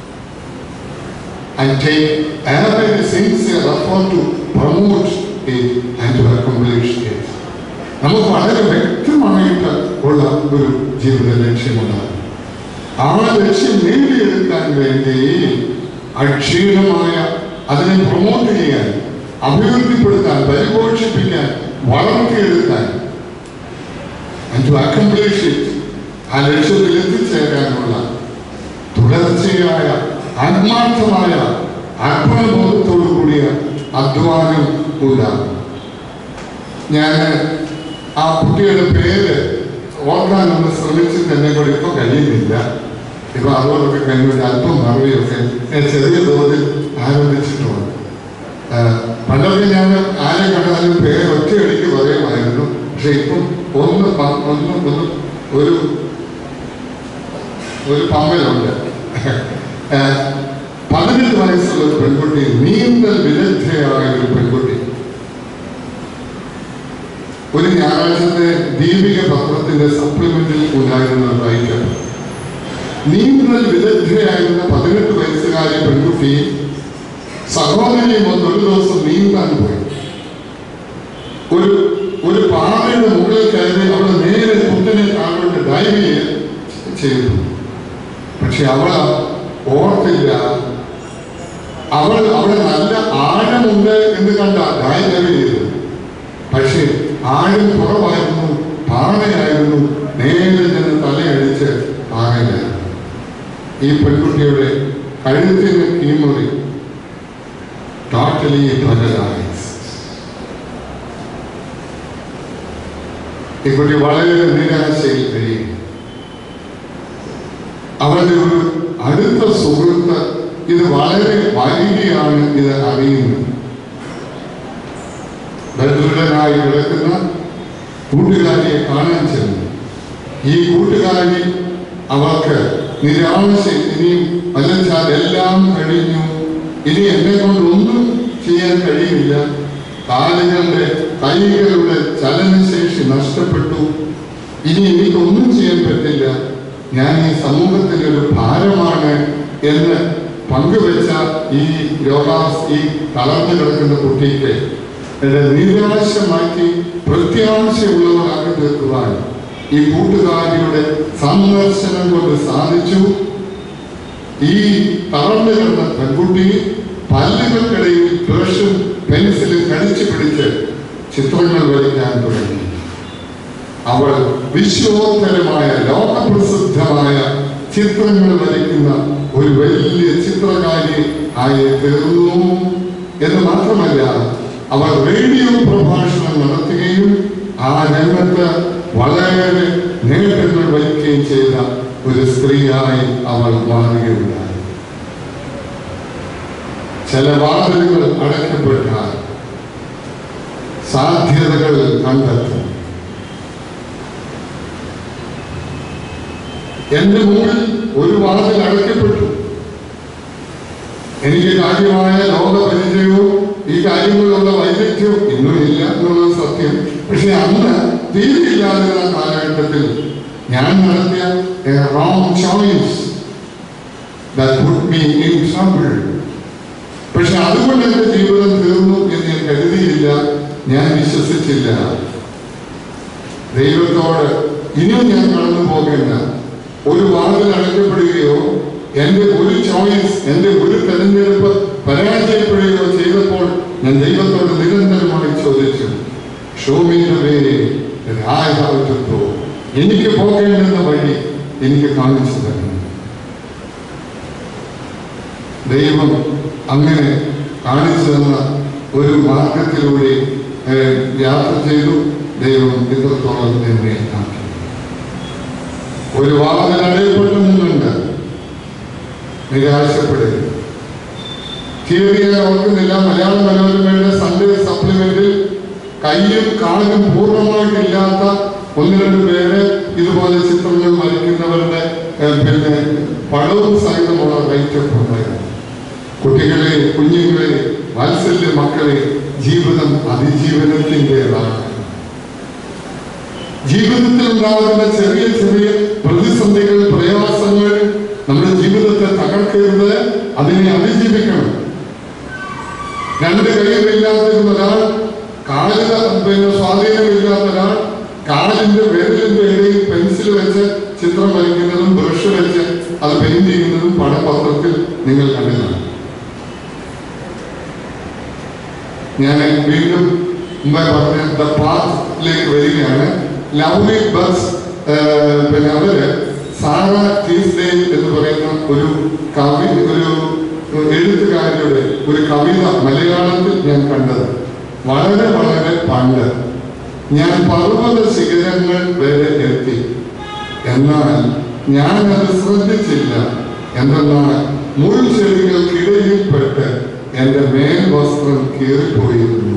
and take every sincere effort to promote it and to accomplish it. നമുക്ക് വളരെ വ്യക്തമായിട്ട് ഉള്ള ഒരു ജീവിത ലക്ഷ്യമുണ്ടാകും ആ ലക്ഷ്യം നേടിയെടുക്കാൻ വേണ്ടി അക്ഷീണമായ അതിനെ പ്രൊമോട്ട് ചെയ്യാൻ അഭിവൃദ്ധിപ്പെടുത്താൻ പരിപോഷിപ്പിക്കാൻ വളർത്തിയെടുക്കാൻ and to accomplish it ആ ലക്ഷ്യത്തിൽ എത്തിച്ചേരാനുള്ള തുടർച്ചയായ ആത്മാർത്ഥമായ ആത്മബോധത്തോടു കൂടിയ അധ്വാനം ഉണ്ടാകും ഞാൻ ആ കുട്ടിയുടെ പേര് ഓർക്കാനൊന്ന് ശ്രമിച്ചിട്ട് എന്നെ കൂടെ ഇപ്പൊ കഴിയുന്നില്ല ഇപ്പൊ അതുകൊണ്ടൊക്കെ കഴിഞ്ഞ അല്പം മറവിയൊക്കെ ഞാൻ ചെറിയ തോതിൽ ആരംഭിച്ചിട്ടുണ്ട് ആ, പണ്ടൊക്കെ ഞാൻ ആരെ കണ്ടാലും പേര് ഒറ്റയടിക്ക് പറയുമായിരുന്നു പക്ഷെ ഇപ്പം ഒന്ന് പ- ഒന്ന് ഒന്ന് ഒരു ഒരു പമ്പലുണ്ട് ആ, പതിനെട്ട് വയസ്സുള്ള ഒരു പെൺകുട്ടി നീന്തൽ വിദഗ്ധയായ ഒരു പെൺകുട്ടി ഒരു ഞായറാഴ്ചത്തെ ദീപിക പത്രത്തിന്റെ സപ്ലിമെന്റിൽ ഉണ്ടായിരുന്ന ഒരു ഐറ്റം നീന്തൽ വിദഗ്ധയായിരുന്ന പതിനെട്ട് വയസ്സുകാരി പെൺകുട്ടി സഹോദരിയും ഒന്ന് ഒരു ദിവസം നീന്താൻ പോയി ഒരു ഒരു പാറയുടെ മുകളിൽ കയറി അവൾ നേരെ കുട്ടനെ താഴോട്ട് ഡൈവ് ചെയ്തു പക്ഷെ അവൾ ഓർത്തില്ല അവൾ അവിടെ നല്ല ആഴമുണ്ട് എന്ന് കണ്ട ഡൈവ് ചെയ്തു പക്ഷേ ആഴം കുറവായിരുന്നു പാറയായിരുന്നു നേരെ ചെന്ന് തലയടിച്ച് പാറയിലായിരുന്നു ഈ പെൺകുട്ടിയുടെ കഴുത്തിന് കീമുറി ടോട്ടലി paralyzed. ഈ കുട്ടി വളരെ നിരാശയിൽ കഴിയും അവന്റെ ഒരു അടുത്ത സുഹൃത്ത് ഇത് വളരെ വൈകിയാണ് ഇത് അറിയുന്നത് ദരിദ്രനായി കിടക്കുന്ന കൂട്ടുകാരിയെ കാണാൻ ചെന്നു ഈ കൂട്ടുകാരി അവർക്ക് നിരാശ ഇനിയും വല്ലച്ചാൽ എല്ലാം കഴിഞ്ഞു ഇനി എന്നെ കൊണ്ട് ഒന്നും ചെയ്യാൻ കഴിയില്ല കാലുകളുടെ കൈകളുടെ ചലനശേഷി നഷ്ടപ്പെട്ടു ഇനി എനിക്കൊന്നും ചെയ്യാൻ പറ്റില്ല ഞാൻ ഈ സമൂഹത്തിന് ഒരു ഭാരമാണ് എന്ന് പങ്കുവെച്ച ഈ രോഗാസ് ഈ തളർന്നു കിടക്കുന്ന കുട്ടിക്ക് എന്റെ നിരാശ മാറ്റി പ്രത്യാശയുള്ളവരാക്കി തീർക്കുവാൻ ഈ കൂട്ടുകാരിയുടെ സന്ദർശനം കൊണ്ട് സാധിച്ചു ഈ തളർന്നു കിടന്ന പെൺകുട്ടി പല്ലുകൾക്കിടയിൽ ബ്രഷും പെൻസിലും കടിച്ചു പിടിച്ച് ചിത്രങ്ങൾ വരയ്ക്കാൻ തുടങ്ങി അവൾ വിശ്വോത്തരമായ ലോകപ്രസിദ്ധമായ ചിത്രങ്ങൾ വരയ്ക്കുന്ന ഒരു വലിയ ചിത്രകാരി ആയി തീർന്നു എന്ന് മാത്രമല്ല അവർ റേഡിയോ പ്രഭാഷണം നടത്തുകയും ആ രംഗത്ത് വളരെ നേട്ടങ്ങൾ വഹിക്കുകയും ചെയ്ത ഒരു സ്ത്രീയായി അവൾ മാറുകയുണ്ടായി ചില വാതിലുകൾ അടയ്ക്കപ്പെട്ടാൽ സാധ്യതകൾ കണ്ടെത്തും എന്റെ മുമ്പിൽ ഒരു വാതിൽ അടയ്ക്കപ്പെട്ടു എനിക്ക് കാര്യമായ ലോക പരിചയവും ഈ കാര്യങ്ങളിലുള്ള വൈദഗ്ധ്യവും ഇന്നും ഇല്ല എന്നുള്ളത് സത്യം പക്ഷെ അന്ന് തീരെയില്ലാതിരുന്ന കാലഘട്ടത്തിൽ ഞാൻ നടത്തിയ wrong choice that put me in trouble. പക്ഷെ അതുകൊണ്ട് എന്റെ ജീവിതം തീർന്നു എന്ന് ഞാൻ കരുതിയില്ല ഞാൻ വിശ്വസിച്ചില്ല ദൈവത്തോട് ഇനിയും ഞാൻ കടന്നു പോകേണ്ട ഒരു വാതിൽ അടയ്ക്കപ്പെടുകയോ എന്റെ ഒരു ചോയ്സ് എന്റെ ഒരു തെരഞ്ഞെടുപ്പ് പരാജയപ്പെടുകയോ ചെയ്തപ്പോൾ ഞാൻ ദൈവത്തോട് നിരന്തരമായി ചോദിച്ചു ഷോമീനവേ രാജാവോ എനിക്ക് പോകേണ്ടുന്ന വഴി എനിക്ക് കാണിച്ചു തരണം ദൈവം അങ്ങനെ കാണിച്ചു തന്ന ഒരു മാർഗത്തിലൂടെ ഏഹ്, യാത്ര ചെയ്തു ദൈവം ഇത്രത്തോളം എന്നെ ആക്കി ഒരു വാതിൽ അടയപ്പെട്ടു നിന്നുണ്ട് നിരാശപ്പെടരുത് തിയറി ഞാൻ ഓർക്കുന്നില്ല മലയാള മനോരമയുടെ സൺഡേ സപ്ലിമെന്റിൽ കയ്യും കാലും പൂർണ്ണമായിട്ടില്ലാത്ത ഒന്ന് രണ്ട് പേര് ഇതുപോലെ ചിത്രങ്ങൾ വരയ്ക്കുന്നവരുടെ ഏഹ്, പിന്നെ പടവും സഹിതമുള്ള റൈറ്റപ്പ് ഉണ്ടായിരുന്നു കുട്ടികളെ കുഞ്ഞുങ്ങളെ വാത്സല്യ മക്കളെ ജീവിതം അതിജീവനത്തിൻ്റെതാണ് ജീവിതത്തിൽ ഉണ്ടാകുന്ന ചെറിയ ചെറിയ പ്രതിസന്ധികൾ പ്രയാസങ്ങൾ നമ്മുടെ ജീവിതത്തെ തകർക്കരുത് അതിനെ അതിജീവിക്കണം രണ്ട് കൈകളില്ലാതിരുന്ന ഒരാൾ കാലിന് പിന്നെ സ്വാധീനമില്ലാത്ത ഒരാൾ കാലിന്റെ വിരലിന്റെ ഇടയിൽ പെൻസിൽ വെച്ച് ചിത്രം വരയ്ക്കുന്നതും ബ്രഷ് വെച്ച് അത് പെയിന്റ് ചെയ്യുന്നതും പടപത്രത്തിൽ നിങ്ങൾ കണ്ടതാണ് ഞാൻ വീണ്ടും മുമ്പേ പറഞ്ഞ ദ പാത്തിലേക്ക് വരികയാണ് ലവ്ലി ബസ് പിന്നെ അവര് സാറ ടീസ്ഡേൽ എന്ന് പറയുന്ന ഒരു കവി ഒരു എഴുത്തുകാരിയുടെ ഒരു കവിത മലയാളത്തിൽ ഞാൻ കണ്ടത് വളരെ വളരെ പണ്ട് ഞാൻ പർവ്വത ശിഖരങ്ങൾ വരെ എത്തി എന്നാൽ ഞാൻ അത് ശ്രദ്ധിച്ചില്ല എന്തെന്നാൽ മുൾചെടികൾക്കിടയിൽപ്പെട്ട് എന്റെ മേൽവസ്ത്രം കീറിപ്പോയിരുന്നു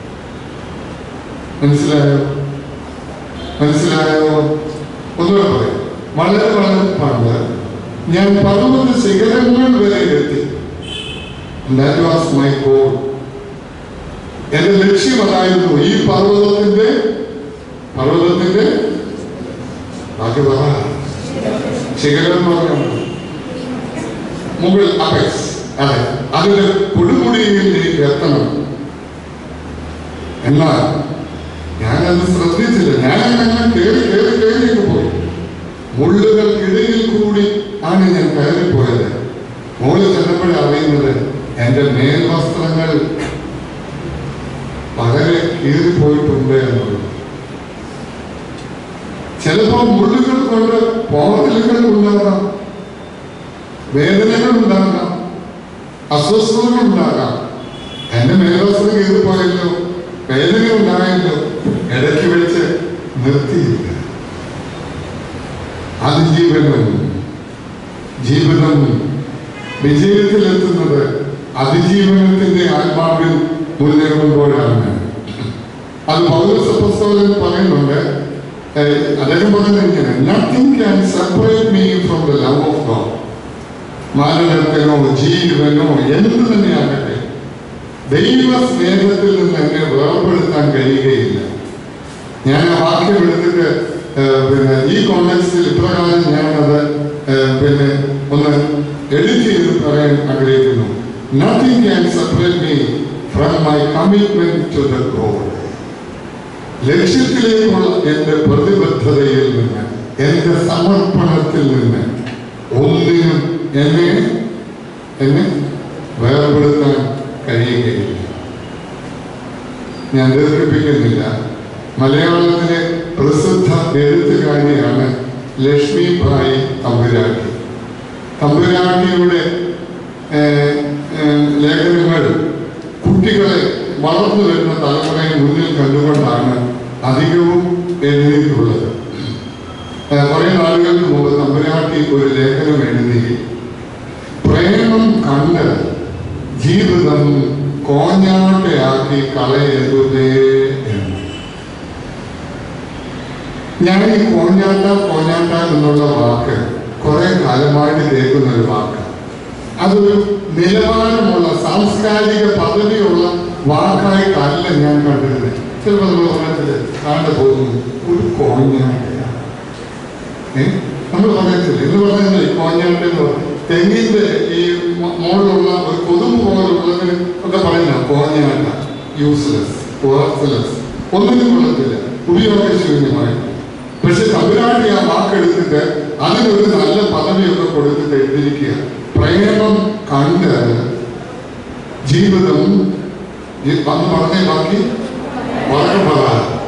മനസ്സിലായോ മനസ്സിലായോ ഒന്നുകൂടെ പറയാം വളരെ വളരെ പണ്ട് ഞാൻ പർവ്വത ശിഖരങ്ങൾ വരെ എത്തി ദാറ്റ് വാസ് മൈ ഗോൾ എന്റെ ലക്ഷ്യം അതായിരുന്നു ഈ പർവ്വതത്തിന്റെ പർവ്വതത്തിന്റെ ബാക്കി പറ ശിഖരം എന്ന് പറഞ്ഞാൽ മുകളിൽ അപെക്സ് അതെ അതിന്റെ കൊടുമുടിയിലേക്ക് എത്തണം എന്നാൽ ഞാനത് ശ്രദ്ധിച്ചില്ല ഞാൻ അങ്ങനെ കയറി കയറി കയറിയൊക്കെ പോയി മുള്ളുകൾക്കിടയിൽ കൂടി ആണ് ഞാൻ കയറിപ്പോയത് മുകളിൽ ചെന്നപ്പോഴേ അറിയുന്നത് എന്റെ മേൽവസ്ത്രങ്ങൾ വളരെ കീറിപ്പോയിട്ടുണ്ട് എന്നുള്ളത് ചിലപ്പോൾ മുള്ളുകൾ കൊണ്ട് പോകലുകൾ ഉണ്ടാകാം വേദനകൾ ഉണ്ടാകാം അസ്വസ്ഥതകൾ ഉണ്ടാകാം എന്റെ മേൽവസ്ത്രം കീറിപ്പോയല്ലോ വേദന ഉണ്ടായല്ലോ ഇടയ്ക്ക് വെച്ച് നിർത്തിയില്ല അതിജീവനം ജീവിതം വിജയത്തിലെത്തുന്നത് അതിജീവനത്തിന്റെ ആത്മാവിൽ മുന്നേറുമ്പോഴാണ് അത് പൗരസപ്രസ്തോലൻ പറയുന്നുണ്ട് ഏഹ്, അദ്ദേഹം പറയുന്നത് ഇങ്ങനെ nothing can separate me from the love of God മാനനത്തിനോ ജീവനോ എന്ത് തന്നെയാകട്ടെ ദൈവ സ്നേഹത്തിൽ നിന്ന് എന്നെ വേർപെടുത്താൻ കഴിയുകയില്ല ഞാൻ ആ വാക്യം എടുത്തിട്ട് ഏഹ്, പിന്നെ ഈ കോണ്ടെക്സ്റ്റിൽ ഇപ്രകാരം ഞാനത് ഏഹ്, പിന്നെ ഒന്ന് എഡിറ്റ് ചെയ്ത് പറയാൻ ആഗ്രഹിക്കുന്നു nothing can separate me from my commitment to the God ലക്ഷ്യത്തിലേക്കുള്ള എന്റെ പ്രതിബദ്ധതയിൽ നിന്ന് എന്റെ സമർപ്പണത്തിൽ നിന്ന് ഒന്നിനും എന്നെ എന്നെ വേർപെടുത്താൻ കഴിയുകയില്ല ഞാൻ ദീർഘിപ്പിക്കുന്നില്ല മലയാളത്തിലെ പ്രസിദ്ധ എഴുത്തുകാരിയാണ് ലക്ഷ്മി ഭായി തമ്പുരാട്ടി തമ്പുരാട്ടിയുടെ ഏഹ്, ഏഹ്, ലേഖനങ്ങൾ കുട്ടികളെ വളർന്നു വരുന്ന തലമുറയെ മുന്നിൽ കണ്ടുകൊണ്ടാണ് അധികവും എഴുതിയിട്ടുള്ളത് ഏഹ്, കുറേ നാളുകൾക്ക് മുമ്പ് തമ്പുരാട്ടി ഒരു ലേഖനം എഴുതി പ്രേമം കണ്ട് ജീവിതം കോഞ്ഞാട്ടയാക്കി കളയരുതേ എന്ന് ഞാൻ ഈ കോഞ്ഞാട്ട കോഞ്ഞാട്ട എന്നുള്ള വാക്ക് കുറെ കാലമായിട്ട് കേൾക്കുന്ന ഒരു വാക്ക് അതൊരു നിലവാരമുള്ള സാംസ്കാരിക പദവിയുള്ള വാക്കായിട്ടല്ല ഞാൻ കണ്ടിരുന്നത് ചിലപ്പോൾ നമ്മൾ പറഞ്ഞിട്ട് കാണാൻ പോകുന്നു ഒരു കോഞ്ഞാട്ടയാണ് ഏ? നമ്മൾ പറഞ്ഞിട്ടില്ല എന്ന് പറഞ്ഞാൽ കോഞ്ഞാട്ട് എന്ന് പറഞ്ഞു തെങ്ങിന്റെ ഈ മ- മുകളിലുള്ള ഒരു കൊതുമ്പ് പോലുള്ളതിന് ഒക്കെ പറയുന്ന കോഞ്ഞാട്ട യൂസ്ലെസ് വർക്ക്ലെസ് ഒന്നിനും കൊള്ളത്തില്ല ഉപയോഗശൂന്യമായി പക്ഷെ തമ്പുരാട്ടി ആ വാക്കെടുത്തിട്ട് അതിനൊരു നല്ല പദവിയൊക്കെ കൊടുത്തിട്ട് എഴുതിയിരിക്കുക പ്രേമം കണ്ട് ജീവിതം ഈ- വന്ന് പറഞ്ഞേ ബാക്കി വളരെ പറ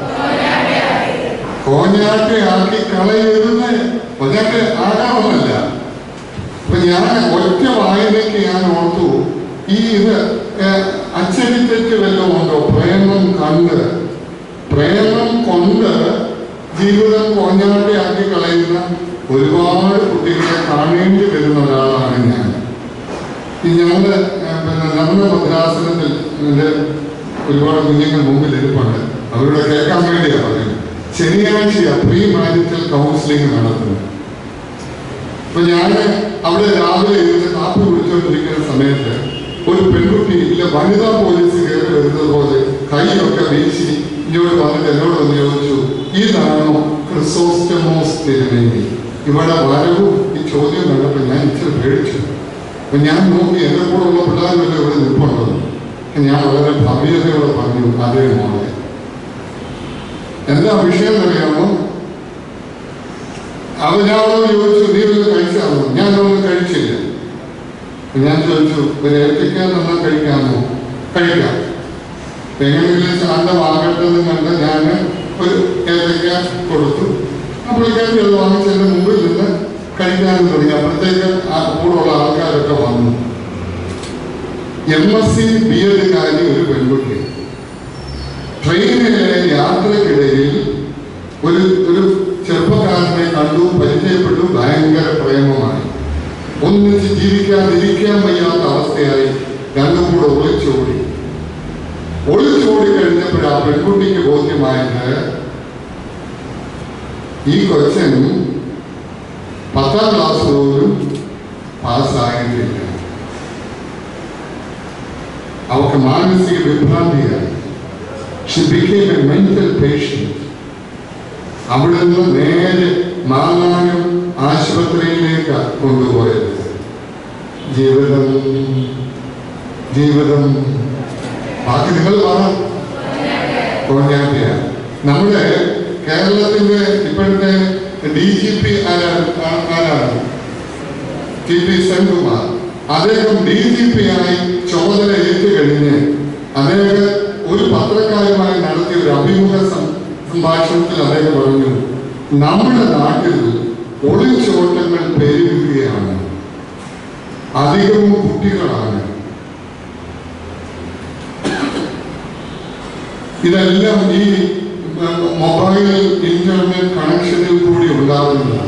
കോഞ്ഞാട്ടയാക്കി കളയരുത് കോഞ്ഞാട്ട ആകാമെന്നല്ല അപ്പൊ ഞാൻ ഒറ്റ വായനയ്ക്ക് ഞാൻ ഓർത്തു ഈ ഇത് ഏഹ്, അച്ചടിത്തെറ്റ് വല്ലതും ഉണ്ടോ പ്രേമം കണ്ട് പ്രേമം കൊണ്ട് ജീവിതം കോഞ്ഞാട്ടയാക്കി കളയുന്ന ഒരുപാട് കുട്ടികളെ കാണേണ്ടി വരുന്ന ഒരാളാണ് ഞാൻ ഈ ഞങ്ങള് ഏഹ്, പിന്നെ നമ്മുടെ ഭദ്രാസനത്തിൽ എൻ്റെ ഒരുപാട് കുഞ്ഞുങ്ങൾ മുമ്പിൽ ഇരിപ്പുണ്ട് അവരുടെ കേൾക്കാൻ വേണ്ടിയാണ് പറയുന്നത് ശനിയാഴ്ച പ്രീ മാരിറ്റൽ കൗൺസിലിംഗ് നടത്തുന്നത് അപ്പൊ ഞാൻ അവിടെ രാവിലെ ഇരുന്ന് കാപ്പി കുടിച്ചുകൊണ്ടിരിക്കുന്ന സമയത്ത് ഒരു പെൺകുട്ടി ഇല്ല വനിതാ പോലീസ് കയറി വരുന്നത് പോലെ കൈയൊക്കെ വീശി ഇങ്ങോട്ട് വന്നിട്ട് എന്നോട് വന്ന് ചോദിച്ചു ഇതാണോ ക്രിസോസ്റ്റമോസ് തിരുമേനി ഇവിടെ വരവും ഈ ചോദ്യം കണ്ടപ്പോൾ ഞാൻ ഇച്ചിരി പേടിച്ചു അപ്പൊ ഞാൻ നോക്കി എന്റെ കൂടെ ഉള്ള പിള്ളേരെല്ലാം ഇവിടെ നിൽപ്പുണ്ടത് ഞാൻ വളരെ ഭവ്യതയോടെ പറഞ്ഞു അതേ മോളെ എന്താ വിഷയം എന്നറിയാമോ അവനോട് ചോദിച്ചു നീ വല്ല കഴിച്ചാണോ ഞാൻ ഒന്നും കഴിച്ചില്ല അപ്പൊ ഞാൻ ചോദിച്ചു ഒരു ഏത്തയ്ക്ക നന്നാ കഴിക്കാമോ കഴിക്കാം എങ്ങനെയെങ്കിലും ശാന്തമാകട്ടെ എന്ന് കണ്ട് ഞാൻ ഒരു ഏത്തയ്ക്ക കൊടുത്തു അപ്പോഴേക്കും അത് വാങ്ങിച്ച് എൻ്റെ മുമ്പിൽ നിന്ന് കഴിക്കാനും തുടങ്ങി അപ്പോഴത്തേക്ക് ആ കൂടെയുള്ള ആൾക്കാരൊക്കെ വന്നു എം എസ് സി ബി എഡുകാരി ഒരു പെൺകുട്ടി ട്രെയിനിലെ യാത്രക്കിടയിൽ ഒരു ഒരു ചെറുപ്പക്കാരനെ കണ്ടു പരിചയപ്പെട്ടു ഭയങ്കര പ്രേമമായി ഒന്നിച്ച് ജീവിക്കാതിരിക്കാൻ വയ്യാത്ത അവസ്ഥയായി രണ്ടും കൂടെ ഒളിച്ചോടി ഒളിച്ചോടി കഴിഞ്ഞപ്പോൾ ആ പെൺകുട്ടിക്ക് ബോധ്യമായത് ഈ കൊച്ചൻ പത്താം ക്ലാസ് പോലും പാസ്സായിട്ടില്ല അവർക്ക് മാനസിക വിഭ്രാന്തിയായി she became a mental patient അവിടെ നിന്ന് നേരെ മാങ്ങാനം ആശുപത്രിയിലേക്ക് കൊണ്ടുപോയത് ജീവിതം ജീവിതം ബാക്കി നിങ്ങൾ പറ കോഞ്ഞാട്ടിയാണ് നമ്മുടെ കേരളത്തിന്റെ ഇപ്പോഴത്തെ ഡി ജി പി ആരാണ് ആ- ആരാണ് ടി പി സെൻകുമാർ അദ്ദേഹം ഡി ജി പി ആയി ചുമതല ഏറ്റുകഴിഞ്ഞ് അദ്ദേഹം ഒരു പത്രക്കാരുമായി നടത്തിയ ഒരു അഭിമുഖ സം- സംഭാഷണത്തിൽ അദ്ദേഹം പറഞ്ഞു നമ്മുടെ നാട്ടിൽ ഒളിച്ചോട്ടങ്ങൾ പെരുകുകയാണ് അധികവും കുട്ടികളാണ് ഇതെല്ലാം ഈ ഉം, മൊബൈൽ ഇന്റർനെറ്റ് കണക്ഷനിൽ കൂടി ഉണ്ടാകുന്നതാണ്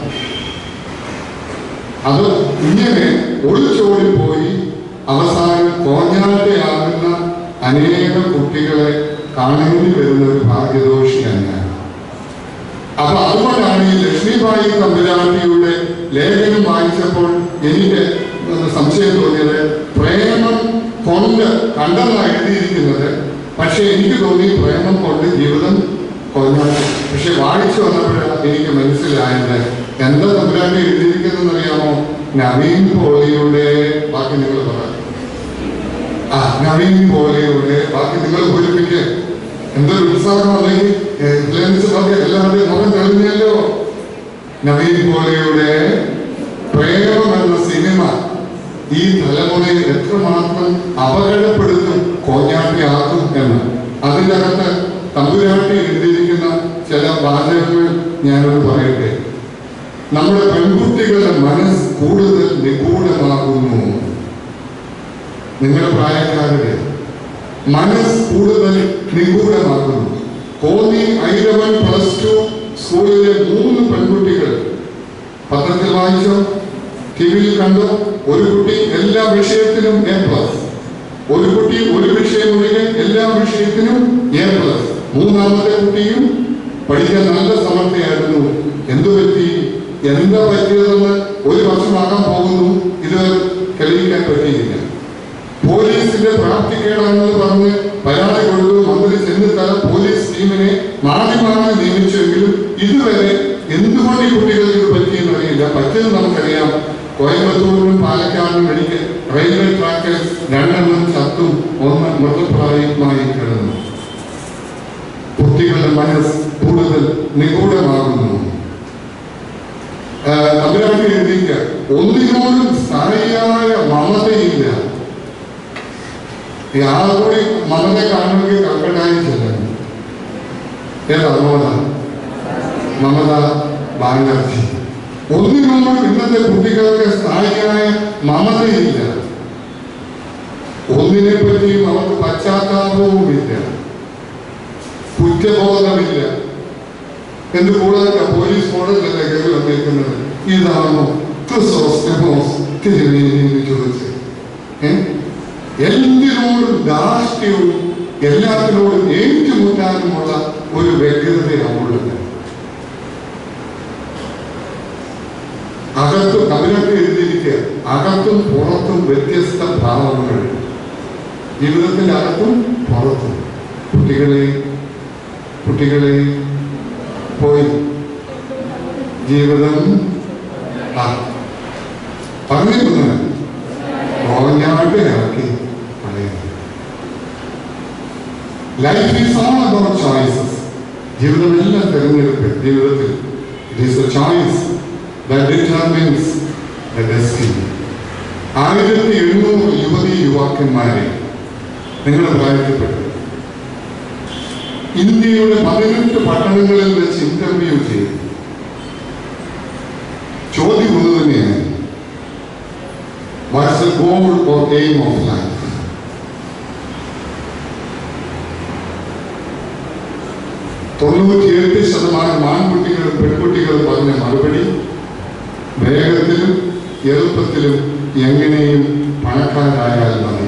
അത് ഇങ്ങനെ ഒളിച്ചോടി പോയി അവസാനം കോഞ്ഞാട്ടയാകുന്ന അനേക കുട്ടികളെ കാണേണ്ടി വരുന്ന ഒരു ഭാഗ്യദോഷിയാണ് ഞാൻ അപ്പൊ അതുകൊണ്ടാണ് ഈ ലക്ഷ്മിബായി തമ്പുരാട്ടിയുടെ ലേഖനം വായിച്ചപ്പോൾ എനിക്ക് സംശയം തോന്നിയത് പ്രേമം കൊണ്ട് കണ്ടെന്നാണ് എഴുതിയിരിക്കുന്നത് പക്ഷെ എനിക്ക് തോന്നി പ്രേമം കൊണ്ട് ജീവിതം കൊഞ്ഞാട്ടി പക്ഷെ വായിച്ചു വന്നപ്പോഴാണ് എനിക്ക് മനസ്സിലായത് എന്താ തമ്പുരാട്ടി എഴുതിയിരിക്കുന്നതെന്നറിയാമോ നവീൻ പോളിയുടെ ബാക്കി നിങ്ങൾ പറയാം ആ നവീൻ പോലെയുടെ ബാക്കി നിങ്ങൾ പൂരിപ്പിക്കുക എന്തൊരു ഉത്സാഹം അല്ലെങ്കിൽ എല്ലാവരുടെയും മുഖം തെളിഞ്ഞല്ലോ നവീൻ പോലെയുടെ പ്രേമം എന്ന സിനിമ ഈ തലമുറയെ എത്രമാത്രം അപകടപ്പെടുത്തും കോഞ്ഞാട്ടിയാക്കും എന്ന് അതിൻ്റെ അകത്ത് തമ്പുരാട്ടി എഴുതിയിരിക്കുന്ന ചില വാചകങ്ങൾ ഞാനൊന്ന് പറയട്ടെ നമ്മുടെ പെൺകുട്ടികളുടെ മനസ്സ് കൂടുതൽ നിഗൂഢമാകുന്നു നിങ്ങളുടെ പ്രായക്കാരുടെ മനസ്സ് കൂടുതൽ നിഗൂഢമാക്കുന്നു കോന്നി ഐരവൻ പ്ലസ് ടു സ്കൂളിലെ മൂന്ന് പെൺകുട്ടികൾ പത്രത്തിൽ വായിച്ചോ ടി വിയിൽ കണ്ടോ ഒരു കുട്ടി എല്ലാ വിഷയത്തിലും എ പ്ലസ് ഒരു കുട്ടി ഒരു വിഷയം ഒഴികെ എല്ലാ വിഷയത്തിനും എ പ്ലസ് മൂന്നാമത്തെ കുട്ടിയും പഠിക്കാൻ നല്ല സമർത്ഥയായിരുന്നു എന്തു പറ്റി എന്താ പറ്റിയതെന്ന് ഒരു വർഷമാകാൻ പോകുന്നു ഇത് തെളിയിക്കാൻ പറ്റിയില്ല പോലീസിന്റെ പ്രാപ്തിക്കേടാണെന്ന് പറഞ്ഞ് പരാതി കൊടുത്തു മന്ത്രി ചെന്നിത്തല പോലീസ് ടീമിനെ മാറി മാറി നിയമിച്ചുവെങ്കിലും ഇതുവരെ എന്തുകൊണ്ട് ഈ കുട്ടികൾക്ക് ഇത് പറ്റിയെന്ന് അറിയില്ല പറ്റിയത് നമുക്കറിയാം കോയമ്പത്തൂരിലും പാലക്കാടിനും മെഡിക്കൽ റെയിൽവേ ട്രാക്കിൽ രണ്ടെണ്ണം ചത്തും ഒന്ന് മൃതപ്രായമായി കിടന്നു കുട്ടികളുടെ മനസ്സ് കൂടുതൽ നിഗൂഢമാകുന്നു തമിഴ്നാട്ടിൽ എഴുതിക്ക ഒന്നിനോടും സ്ഥായിയായ മമതയില്ല ഈ ആളുകൂടി മമത കാണുമെങ്കിൽ കൽക്കട്ടായി ചെല്ലണം ഏതാ മമത മമത ബാനർജി ഒന്നിനോടും ഇന്നത്തെ കുട്ടികൾക്ക് സ്ഥായിയായ മമതയില്ല ഒന്നിനെ പറ്റിയും അവർക്ക് പശ്ചാത്താപവുമില്ല കുറ്റബോധമില്ല എന്ന് കൂടാതെ പോലീസ് കോടതിയിലല്ലേ കയറി വന്നേക്കുന്നത് ഇതാണോ ക്രിസോസ് നെബോസ് തിരുവേനി എന്ന് ചോദിച്ച് ഏ? എന്തിനോടും ധാർഷ്ട്യവും എല്ലാത്തിനോടും ഏറ്റുമുട്ടാനുമുള്ള ഒരു വ്യഗ്രതയാണുള്ളത് അകത്തും കവിനൊക്കെ എഴുതിയിരിക്കുക അകത്തും പുറത്തും വ്യത്യസ്ത ഭാവങ്ങൾ ജീവിതത്തിൽ അകത്തും പുറത്തും കുട്ടികളെ കുട്ടികളെ പോയി ജീവിതം ആ പറഞ്ഞിരുന്നത് ഓഞ്ഞാട്ട് ഇറക്കി പറയുന്നത് life is all about choices ജീവിതമെല്ലാം തിരഞ്ഞെടുപ്പ് ജീവിതത്തിൽ it is a choice that determines the destiny ആയിരത്തി എഴുന്നൂറ് യുവതി യുവാക്കന്മാരെ നിങ്ങൾ പ്രായത്തിൽപ്പെട്ടു ഇന്ത്യയുടെ പതിനെട്ട് പട്ടണങ്ങളിൽ വെച്ച് ഇന്റർവ്യൂ ചെയ്തു ചോദ്യം ഒന്ന് തന്നെയാണ് what's the goal or aim of life തൊണ്ണൂറ്റിയെട്ട് ശതമാനം ആൺകുട്ടികളും പെൺകുട്ടികളും പറഞ്ഞ മറുപടി വേഗത്തിലും എളുപ്പത്തിലും എങ്ങനെയും പണക്കാരായാൽ മതി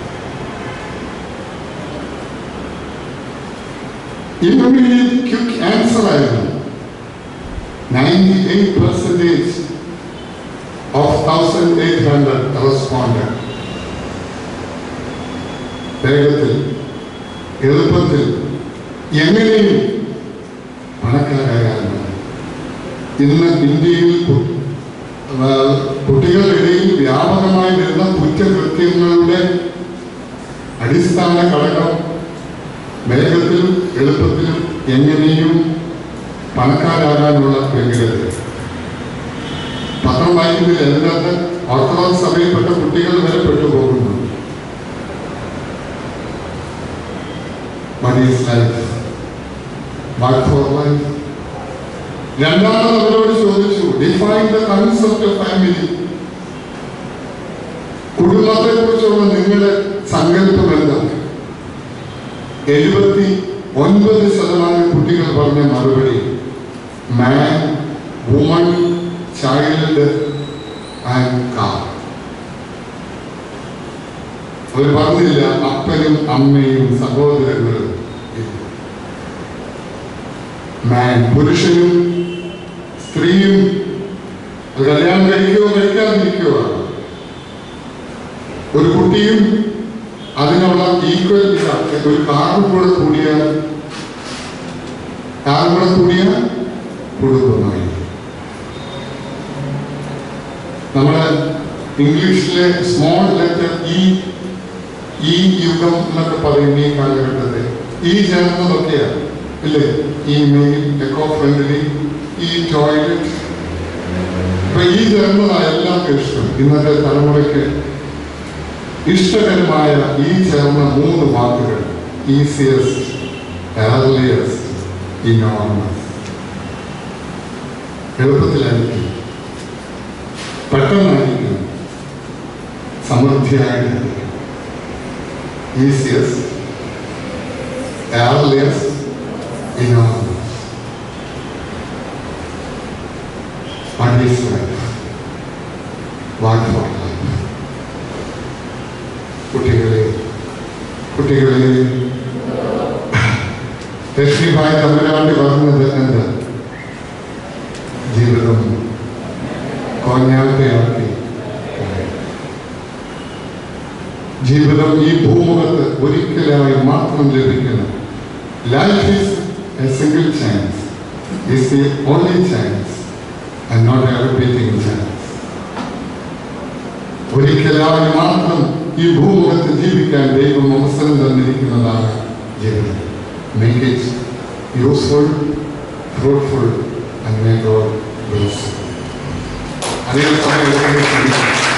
ഇമ്മീഡിയറ്റ് ക്വിക്ക് ആൻസർ ആയിരുന്നു ninety eight percentage of thousand eight hundred responded വേഗത്തിൽ എളുപ്പത്തിൽ എങ്ങനെയും പണക്കാരായാൽ മതി ഇന്ന് ഇന്ത്യയിൽ കു- ആ, കുട്ടികളുടെ ഇടയിൽ വ്യാപകമായി വരുന്ന കുറ്റകൃത്യങ്ങളുടെ അടിസ്ഥാന ഘടകം വേഗത്തിലും എളുപ്പത്തിലും എങ്ങനെയും പണക്കാരാകാനുള്ള വ്യഗ്രത പത്രം വായിക്കുന്നതിൽ അതിനകത്ത് ഓർത്തഡോക്സ് സഭയിൽപ്പെട്ട കുട്ടികൾ വരെ പെട്ടുപോകുന്നു What is life? What for life? രണ്ടാമത് അവരോട് ചോദിച്ചു define the concept of family കുടുംബത്തെ കുറിച്ചുള്ള നിങ്ങളുടെ സങ്കല്പം എന്താണ് എഴുപത്തി ഒൻപത് ശതമാനം കുട്ടികൾ പറഞ്ഞ മറുപടി man woman child and car അവർ പറഞ്ഞില്ല അപ്പനും അമ്മയും സഹോദരങ്ങളും മാൻ പുരുഷനും സ്ത്രീയും അത് കല്യാണം കഴിക്കുകയോ കഴിക്കാതിരിക്കുകയോ ആണ് ഒരു കുട്ടിയും അതിനുള്ള ഈക്വൽ ഒരു കാറും കൂടെ കൂടിയാൽ കാറും കൂടെ കൂടിയാൽ കുടുംബമായി നമ്മുടെ ഇംഗ്ലീഷിലെ സ്മോൾ ലെറ്റർ ഇ ഈ യുഗം എന്നൊക്കെ പറയുന്ന ഈ കാലഘട്ടത്തിൽ ഈ ചേർന്നതൊക്കെയാണ് ഇല്ലേ email eco friendly E toilet ഇപ്പൊ ഈ ചേർന്നതായ എല്ലാവർക്കും ഇഷ്ടം ഇന്നത്തെ തലമുറയ്ക്ക് ഇഷ്ടകരമായ ഈ ചേർന്ന മൂന്ന് വാക്കുകൾ ഈസിയസ്റ്റ് ഏർലിയസ്റ്റ് ഇനോർമസ് എളുപ്പത്തിലായിരിക്കും പെട്ടെന്നായിരിക്കും സമൃദ്ധിയായിട്ടായിരിക്കും easiest earliest enormous What is life? What for life? കുട്ടികളെ കുട്ടികളെ ലക്ഷ്മിഭായ് തമ്പുരാണ്ടി പറഞ്ഞത് എന്താ ജീവിതം കോഞ്ഞാട്ടയാക്കി ജീവിതം ഈ ഭൂമുഖത്ത് ഒരിക്കലായി മാത്രം ലഭിക്കുന്നു life is a single chance is the only chance and not a repeating chance ഒരിക്കലായി മാത്രം ഈ ഭൂമുഖത്ത് ജീവിക്കാൻ ദൈവം അവസരം തന്നിരിക്കുന്നതാണ് ജീവിതം make it useful fruitful and may God bless അതേ സമയം